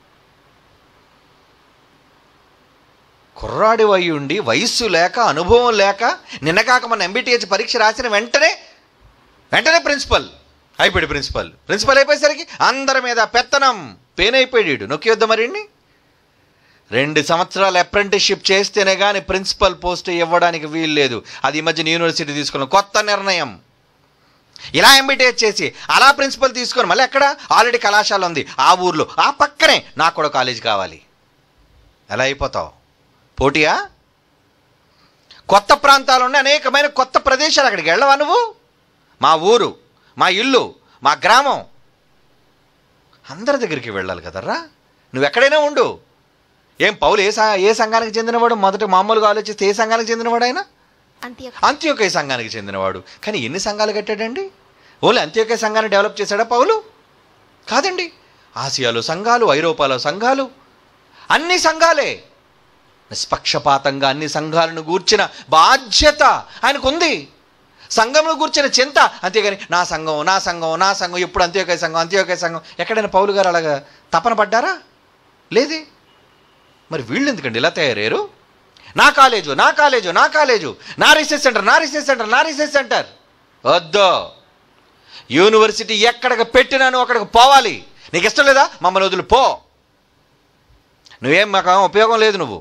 కుర్రాడి అయి ఉండి వయస్సు లేక అనుభవం లేక నిన్న కాక మన ఎంబీటీహెచ్ పరీక్ష రాసిన వెంటనే వెంటనే ప్రిన్సిపల్ అయిపోయాడు ప్రిన్సిపల్ ప్రిన్సిపల్ అయిపోయేసరికి అందరి మీద పెత్తనం పేన్ అయిపోయాడు నొక్కివద్ద మరిన్ని రెండు సంవత్సరాలు అప్రెంటిస్షిప్ చేస్తేనే కానీ ప్రిన్సిపల్ పోస్ట్ ఇవ్వడానికి వీలు లేదు అది ఈ మధ్యన యూనివర్సిటీ తీసుకున్న కొత్త నిర్ణయం ఇలా ఎంబీటీఎస్ చేసి అలా ప్రిన్సిపల్ తీసుకొని మళ్ళీ ఎక్కడ ఆల్రెడీ కళాశాల ఉంది ఆ ఊర్లో ఆ పక్కనే నాకు కూడా కాలేజ్ కావాలి ఎలా అయిపోతావు పోటీయా కొత్త ప్రాంతాలు ఉన్నాయి అనేకమైన కొత్త ప్రదేశాలు అక్కడికి వెళ్ళవా నువ్వు మా ఊరు మా ఇల్లు మా గ్రామం అందరి దగ్గరికి వెళ్ళాలి కదర్రా నువ్వు ఎక్కడైనా ఉండు ఏం పౌలు ఏ సా ఏ సంఘానికి చెందినవాడు మొదట మామూలుగా ఆలోచిస్తే ఏ సంఘానికి చెందినవాడు ఆయన అంత్యొక అంత్యోకయ సంఘానికి చెందినవాడు కానీ ఎన్ని సంఘాలు కట్టాడండి ఓన్లీ అంత్యోకయ సంఘాన్ని డెవలప్ చేశాడా పౌలు కాదండి ఆసియాలో సంఘాలు ఐరోపాలో సంఘాలు అన్ని సంఘాలే నిష్పక్షపాతంగా అన్ని సంఘాలను గూర్చిన బాధ్యత ఆయనకుంది సంఘంలో కూర్చిన చింత అంతేగాని నా సంఘం నా సంఘం నా సంఘం ఎప్పుడు అంత్యోకయ సంఘం అంత్యోకయ సంఘం ఎక్కడైనా పౌలు గారు అలాగా తపన పడ్డారా లేదే మరి వీళ్ళు ఎందుకండి ఇలా తయారయ్యారు నా కాలేజు నా కాలేజు నా కాలేజు నా రీసెర్చ్ సెంటర్ నా రీసెర్చ్ సెంటర్ నా రీసెర్చ్ సెంటర్ వద్దు యూనివర్సిటీ ఎక్కడికి పెట్టినాను అక్కడికి పోవాలి నీకు ఇష్టం లేదా మమ్మల్ని వదిలి పో నువ్వేం మాకు ఉపయోగం లేదు నువ్వు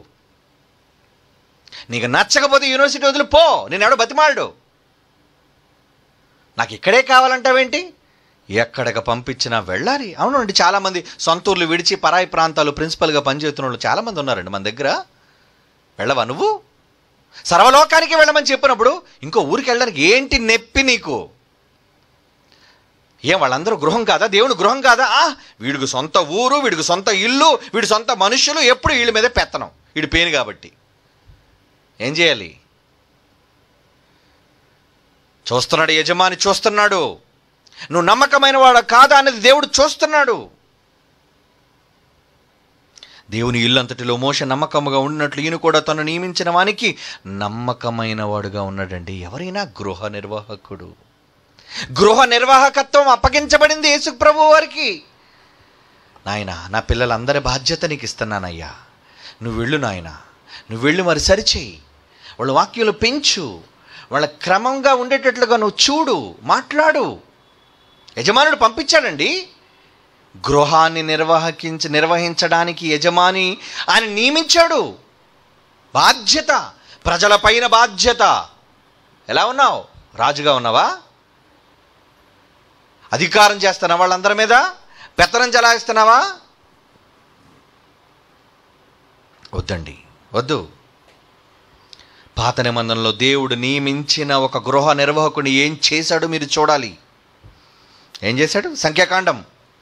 నీకు నచ్చకపోతే యూనివర్సిటీ వదిలి పో నేను ఎవడో బతిమాడు నాకు ఇక్కడే కావాలంటావేంటి ఎక్కడికి పంపించినా వెళ్ళాలి అవునండి చాలామంది సొంత ఊర్లు విడిచి పరాయి ప్రాంతాలు ప్రిన్సిపల్గా పనిచేస్తున్న వాళ్ళు చాలామంది ఉన్నారండి మన దగ్గర వెళ్ళవా నువ్వు సర్వలోకానికి వెళ్ళమని చెప్పినప్పుడు ఇంకో ఊరికి వెళ్ళడానికి ఏంటి నొప్పి నీకు ఏం వాళ్ళందరూ గృహం కాదా దేవుడు గృహం కాదా ఆ వీడికి సొంత ఊరు వీడికి సొంత ఇల్లు వీడి సొంత మనుషులు ఎప్పుడు వీళ్ళ మీదే పెత్తనం వీడి పేను కాబట్టి ఏం చేయాలి చూస్తున్నాడు యజమాని చూస్తున్నాడు నువ్వు నమ్మకమైన వాడు కాదా అనేది దేవుడు చూస్తున్నాడు దేవుని ఇల్లంతటిలో మోస నమ్మకముగా ఉన్నట్లు ఈయన కూడా తను నియమించిన వానికి నమ్మకమైన వాడుగా ఉన్నాడండి ఎవరైనా గృహ నిర్వాహకుడు గృహ నిర్వాహకత్వం అప్పగించబడింది యేసు ప్రభు వారికి నాయన నా పిల్లలందరి బాధ్యత నీకు ఇస్తున్నానయ్యా నువ్వు వెళ్ళు నాయన నువ్వు వెళ్ళి మరి సరిచేయి వాళ్ళ వాక్యాలు పెంచు వాళ్ళ క్రమంగా ఉండేటట్లుగా నువ్వు చూడు మాట్లాడు యజమానుడు పంపించాడండి గృహాన్ని నిర్వహించి నిర్వహించడానికి యజమాని ఆయన నియమించాడు బాధ్యత ప్రజలపైన బాధ్యత ఎలా ఉన్నావు రాజుగా ఉన్నావా అధికారం చేస్తున్నావా వాళ్ళందరి మీద పెత్తనం చలాయిస్తున్నావా వద్దండి వద్దు పాత నిబంధనలో దేవుడు నియమించిన ఒక గృహ నిర్వాహకుని ఏం చేశాడో మీరు చూడాలి ఏం చేశాడు సంఖ్యాకాండం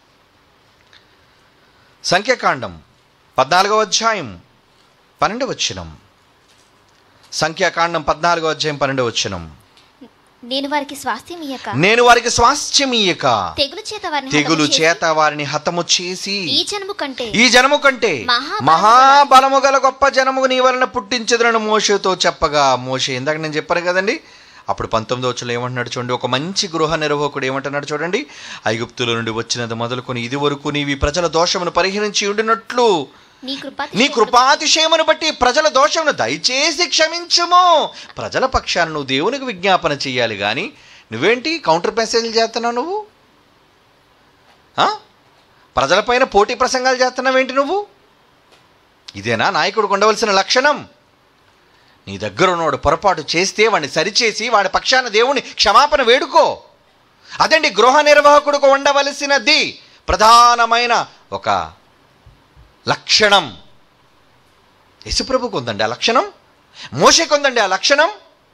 సంఖ్యాకాండం పద్నాలుగవ అధ్యాయం పన్నెండు వచ్చినం సంఖ్యాకాండం పద్నాలుగో అధ్యాయం పన్నెండు వచ్చినం నేను వారికి స్వాస్థ్యం ఇయ్యక నేను వారికి స్వాస్థ్యం ఇయ్యక తెగులు చేత వారిని తెగులు హతము చేసి, చేత వారిని హతము చేసి ఈ జనము కంటే ఈ జనము కంటే మహాబలము మహాబలము గల గొప్ప జనము నీ వలన పుట్టించదనను మోషతో చెప్పగా మోషే ఇందాక నేను చెప్పాను కదండి అప్పుడు పంతొమ్మిదో వచ్చులో ఏమంటున్నాడు చూడండి ఒక మంచి గృహ నిర్వాహకుడు ఏమంటున్నాడు చూడండి ఐగుప్తుల నుండి వచ్చినది మొదలుకొని ఇది వరకు నీవి ప్రజల దోషమును పరిహరించి ఉండినట్లు నీ కృప నీ కృపాతిశయమును బట్టి ప్రజల దోషమును దయచేసి క్షమించుము ప్రజల పక్షాన నువ్వు దేవునికి విజ్ఞాపన చెయ్యాలి కానీ నువ్వేంటి కౌంటర్ మెసేజ్లు చేస్తున్నావు నువ్వు ఆ? ప్రజలపైన పోటీ ప్రసంగాలు చేస్తున్నావేంటి నువ్వు ఇదేనా నాయకుడికి ఉండవలసిన లక్షణం నీ దగ్గర ఉన్నవాడు పొరపాటు చేస్తే వాడిని సరిచేసి వాడి పక్షాన దేవుని క్షమాపణ వేడుకో అదండి గృహ నిర్వాహకుడికి ఉండవలసినది ప్రధానమైన ఒక లక్షణం యశుప్రభుకు ఉందండి ఆ లక్షణం మోషకు ఉందండి ఆ లక్షణం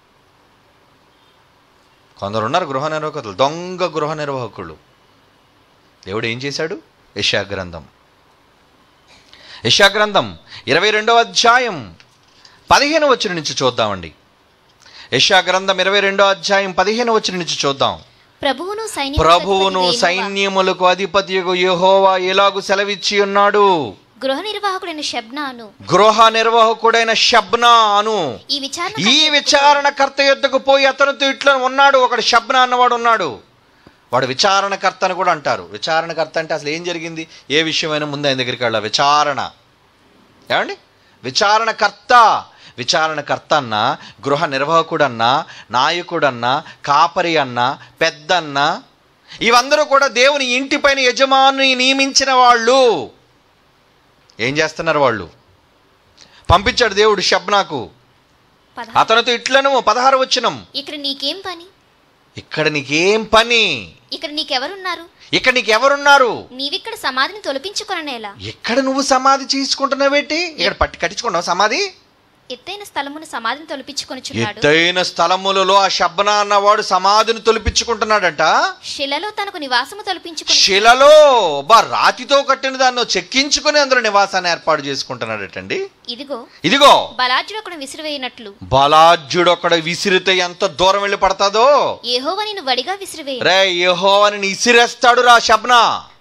కొందరు ఉన్నారు గృహ నిర్వాహకులు దొంగ గృహ నిర్వాహకులు దేవుడు ఏం చేశాడు యశాగ్రంథం యశాగ్రంథం ఇరవై రెండవ అధ్యాయం పదిహేను వచ్చిన నుంచి చూద్దామండి యశాగ్రంథం ఇరవై రెండో అధ్యాయం పదిహేను వచ్చిన నుంచి చూద్దాం ప్రభువును సైన్యములకు ప్రభువును అధిపతి యెహోవా, సైన్యములకు అధిపతియగు యెహోవా ఎలాగు సెలవిచ్చి ఉన్నాడు గృహ నిర్వాహకుడైన షబ్నాను గృహ నిర్వాహకుడైన షబ్నా అను ఈ విచారణ ఈ విచారణకర్త యొద్దకు పోయి అతనితో ఇట్లా ఉన్నాడు ఒకడు షబ్నా అన్నవాడు ఉన్నాడు వాడు విచారణకర్త అని కూడా అంటారు విచారణకర్త అంటే అసలు ఏం జరిగింది ఏ విషయమైనా ముందు ఆయన దగ్గరికి వెళ్ళా విచారణ ఏమండి విచారణకర్త విచారణకర్త అన్న గృహ నిర్వాహకుడన్నా నాయకుడన్నా కాపరి అన్న పెద్దన్న ఇవందరూ కూడా దేవుని ఇంటిపైన యజమాని నియమించిన వాళ్ళు ఏం చేస్తున్నారు వాళ్ళు పంపించాడు దేవుడు షబ్నాకు పదహారు. అతనితో ఇట్లను పదహారు వచ్చినం ఇక్కడ నీకేం పని ఇక్కడ నీకేం పని ఇక్కడ నీకెవరున్నారు ఇక్కడ నీకు ఎవరున్నారు నీవిక్కడ సమాధిని తొలపించుకొననేలా ఎక్కడ నువ్వు సమాధి చేసుకుంటున్నావేంటి ఇక్కడ పట్టి కట్టించుకున్నావు సమాధి ఎత్తైన స్థలమును సమాధిని తొలపించుకొనుచున్నాడు ఎత్తైన స్థలములలో ఆ శబ్బన అన్నవాడు సమాధిని తొలిపించుకుంటున్నాడంట శిలలో తనకు నివాసము తొలపించుకొని శిలలో బా రాతితో కట్టిన దాన్ని చెక్కించుకుని అందులో నివాసాన్ని ఏర్పాటు చేసుకుంటున్నాడటండి ఇదిగో ఇదిగో బలాఢ్యుడు ఒకడు విసిరివేయనట్లు బలాజ్యుడు అక్కడ విసిరితే ఎంత దూరం వెళ్ళి పడతాదో ఏహోవ నిన్ను వడిగా విసిరివేయ రే యహో అని ఇసిరేస్తాడు రా శబ్న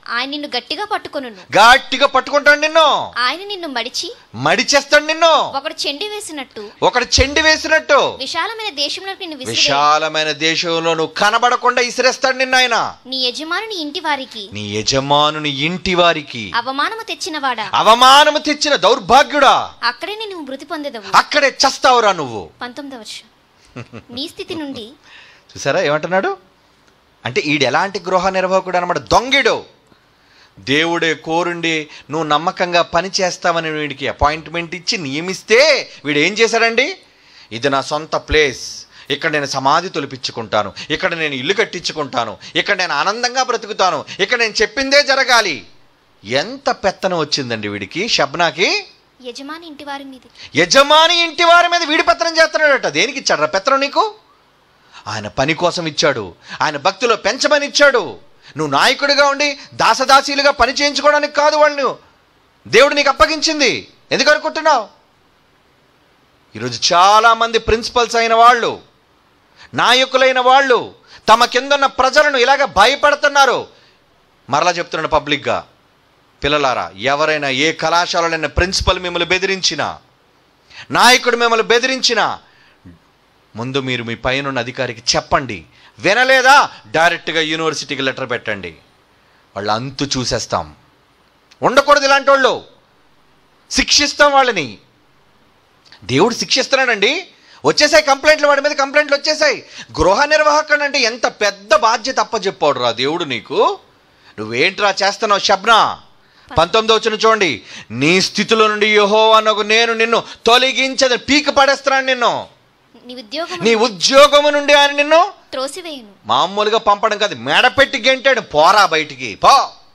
ఆయన నిన్ను గట్టిగా పట్టుకొనును గట్టిగా పట్టుకుంటాడు నిన్ను ఆయన నిన్ను మడిచి మడిచేస్తాడు నిన్ను ఒకడు చెండి వేసినట్టు ఒకడు చెండి వేసినట్టు విశాలమైన దేశంలోకి నిన్ను విసిరి విశాలమైన దేశంలో నువ్వు కనబడకుండా ఇసిరేస్తాడు నిన్ను ఆయన నీ యజమానుని ఇంటి వారికి నీ యజమానుని ఇంటి వారికి అవమానము తెచ్చినవాడా అవమానము తెచ్చిన దౌర్భాగ్యుడా అక్కడే నేను మృతి పొందేదవు అక్కడే చస్తావురా నువ్వు పంతొమ్మిదవ వర్షం నీ స్థితి నుండి చూసారా ఏమంటున్నాడు అంటే ఈడు ఎలాంటి గృహ నిర్వాహకుడు అనమాట దొంగిడు దేవుడే కోరుండి నువ్వు నమ్మకంగా పని చేస్తావని వీడికి అపాయింట్మెంట్ ఇచ్చి నియమిస్తే వీడు ఏం చేశాడండి ఇది నా సొంత ప్లేస్ ఇక్కడ నేను సమాధి తొలిపించుకుంటాను ఇక్కడ నేను ఇల్లు కట్టించుకుంటాను ఇక్కడ నేను ఆనందంగా బ్రతుకుతాను ఇక్కడ నేను చెప్పిందే జరగాలి ఎంత పెత్తనం వచ్చిందండి వీడికి షబ్నాకి యజమాని ఇంటి వారి మీద యజమాని ఇంటి వారి మీద వీడి పెత్తనం చేస్తున్నాడట దేనికి ఇచ్చాడు పెత్తనం నీకు ఆయన పని కోసం ఇచ్చాడు ఆయన భక్తిలో పెంచమని ఇచ్చాడు నువ్వు నాయకుడిగా ఉండి దాసదాసీలుగా పని చేయించుకోవడానికి కాదు వాళ్ళు దేవుడు నీకు అప్పగించింది ఎందుకు అనుకుంటున్నావు ఈరోజు చాలామంది ప్రిన్సిపల్స్ అయిన వాళ్ళు నాయకులైన వాళ్ళు తమ కిందన్న ప్రజలను ఇలాగ భయపడుతున్నారు మరలా చెప్తున్నాడు పబ్లిక్గా పిల్లలారా ఎవరైనా ఏ కళాశాలైన ప్రిన్సిపల్ మిమ్మల్ని బెదిరించినా నాయకుడు మిమ్మల్ని బెదిరించినా ముందు మీరు మీ పైన అధికారికి చెప్పండి వినలేదా డైరెక్ట్గా యూనివర్సిటీకి లెటర్ పెట్టండి వాళ్ళ అంతు చూసేస్తాం ఉండకూడదు ఇలాంటి వాళ్ళు శిక్షిస్తాం వాళ్ళని దేవుడు శిక్షిస్తున్నాడండి వచ్చేసాయి కంప్లైంట్లు వాడి మీద కంప్లైంట్లు వచ్చేసాయి గృహ నిర్వాహకుడు అంటే ఎంత పెద్ద బాధ్యత అప్పచెప్పాడు రా దేవుడు నీకు నువ్వేంట్రా చేస్తున్నావు శబ్నా పంతొమ్మిది వచ్చిన చూడండి నీ స్థితిలో నుండి యహో అనకు నేను నిన్ను తొలగించదని పీక పడేస్తున్నాను నిన్ను నీ ఉద్యోగం నీ ఉద్యోగము నుండి ఆయన నిన్ను త్రోసివేయును మామూలుగా పంపడం కాదు మెడపెట్టి గెంటాడు పోరా బయటికి పో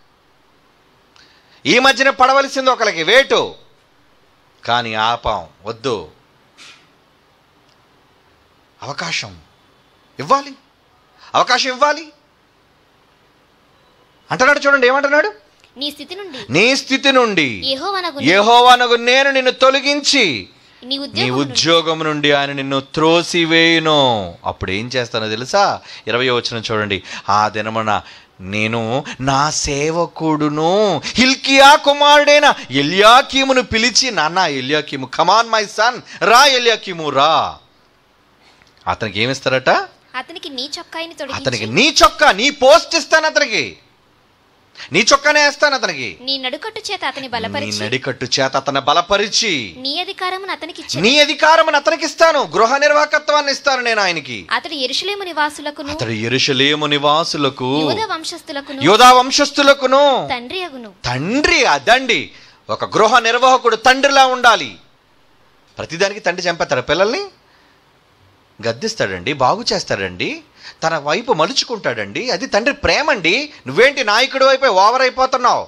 ఈ మధ్యన పడవలసింది ఒకరికి వేటు కానీ ఆపాం వద్దు అవకాశం ఇవ్వాలి అవకాశం ఇవ్వాలి అంటున్నాడు చూడండి ఏమంటున్నాడు నీ స్థితి నుండి నీ స్థితి నుండి యెహోవానగు యెహోవానగు నేను నిన్ను తొలగించి నీ నీ ఉద్యోగం ఉద్యోగం నుండి ఆయన నిన్ను త్రోసివేయును అప్పుడు ఏం చేస్తానో తెలుసా ఇరవై వచ్చిన చూడండి ఆ దినమున నేను నా సేవకుడును హిల్కియా కుమారుడైన ఎల్యాకీమును పిలిచి నాన్న ఎల్యాకీము కమాన్ మై సన్ రా ఎల్యాకీము రా అతనికి ఏమిస్తారట అతనికి నీ చొక్కాయిని తొడిగించి అతనికి నీ చొక్కా నీ పోస్ట్ ఇస్తాను అతనికి నీ చొక్కానే వేస్తాను అతనికి నీ నడుకట్టు చేత అతని నీ బలపరిచి నడికట్టు చేత అతన్ని బలపరిచి నీ అధికారమును అతనికి నీ అధికారమును అతనికి ఇస్తాను గృహ నిర్వాహకత్వాన్ని ఇస్తాను నేను ఆయనకి అతడు ఎరుషలేము నివాసులకును అతడు ఎరుషలేము నివాసులకు యూద వంశస్థులకును యోధా వంశస్థులకును తండ్రి అగును తండ్రి అదండి ఒక గృహ నిర్వాహకుడు తండ్రిలా ఉండాలి ప్రతిదానికి తండ్రి చంపేస్తాడు పిల్లల్ని గద్దిస్తాడండి బాగు చేస్తాడండి తన వైపు మలుచుకుంటాడండి అది తండ్రి ప్రేమండి నువ్వేంటి నాయకుడి వైపు ఓవర్ అయిపోతున్నావు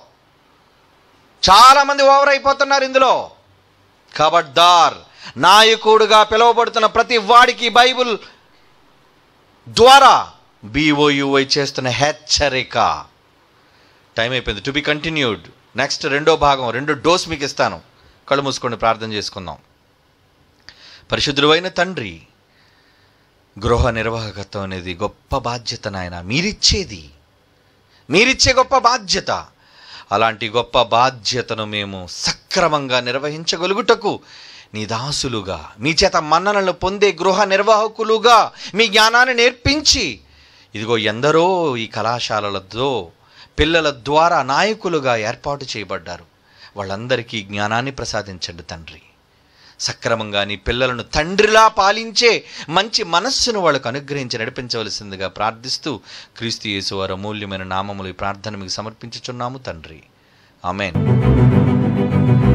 చాలామంది ఓవర్ అయిపోతున్నారు ఇందులో ఖబర్దార్ నాయకుడుగా పిలువబడుతున్న ప్రతి వాడికి బైబుల్ ద్వారా బీఓయుఐ చేస్తున్న హెచ్చరిక టైం అయిపోయింది టు బి కంటిన్యూడ్ నెక్స్ట్ రెండో భాగం రెండో డోస్ మీకు ఇస్తాను కళ్ళు మూసుకొని ప్రార్థన చేసుకుందాం పరిశుద్ధుడైన తండ్రి గృహ నిర్వాహకత్వం అనేది గొప్ప బాధ్యత నాయన మీరిచ్చేది మీరిచ్చే గొప్ప బాధ్యత అలాంటి గొప్ప బాధ్యతను మేము సక్రమంగా నిర్వహించగలుగుటకు నీ దాసులుగా మీ చేత మన్ననలు పొందే గృహ నిర్వాహకులుగా మీ జ్ఞానాన్ని నేర్పించి ఇదిగో ఎందరో ఈ కళాశాలలతో పిల్లల ద్వారా నాయకులుగా ఏర్పాటు చేయబడ్డారు వాళ్ళందరికీ జ్ఞానాన్ని ప్రసాదించండి తండ్రి సక్రమంగా నీ పిల్లలను తండ్రిలా పాలించే మంచి మనస్సును వాళ్ళకు అనుగ్రహించి నడిపించవలసిందిగా ప్రార్థిస్తూ క్రీస్తు యేసు వారి అమూల్యమైన నామములు ఈ ప్రార్థన మీకు సమర్పించుచున్నాము తండ్రి ఆమెన్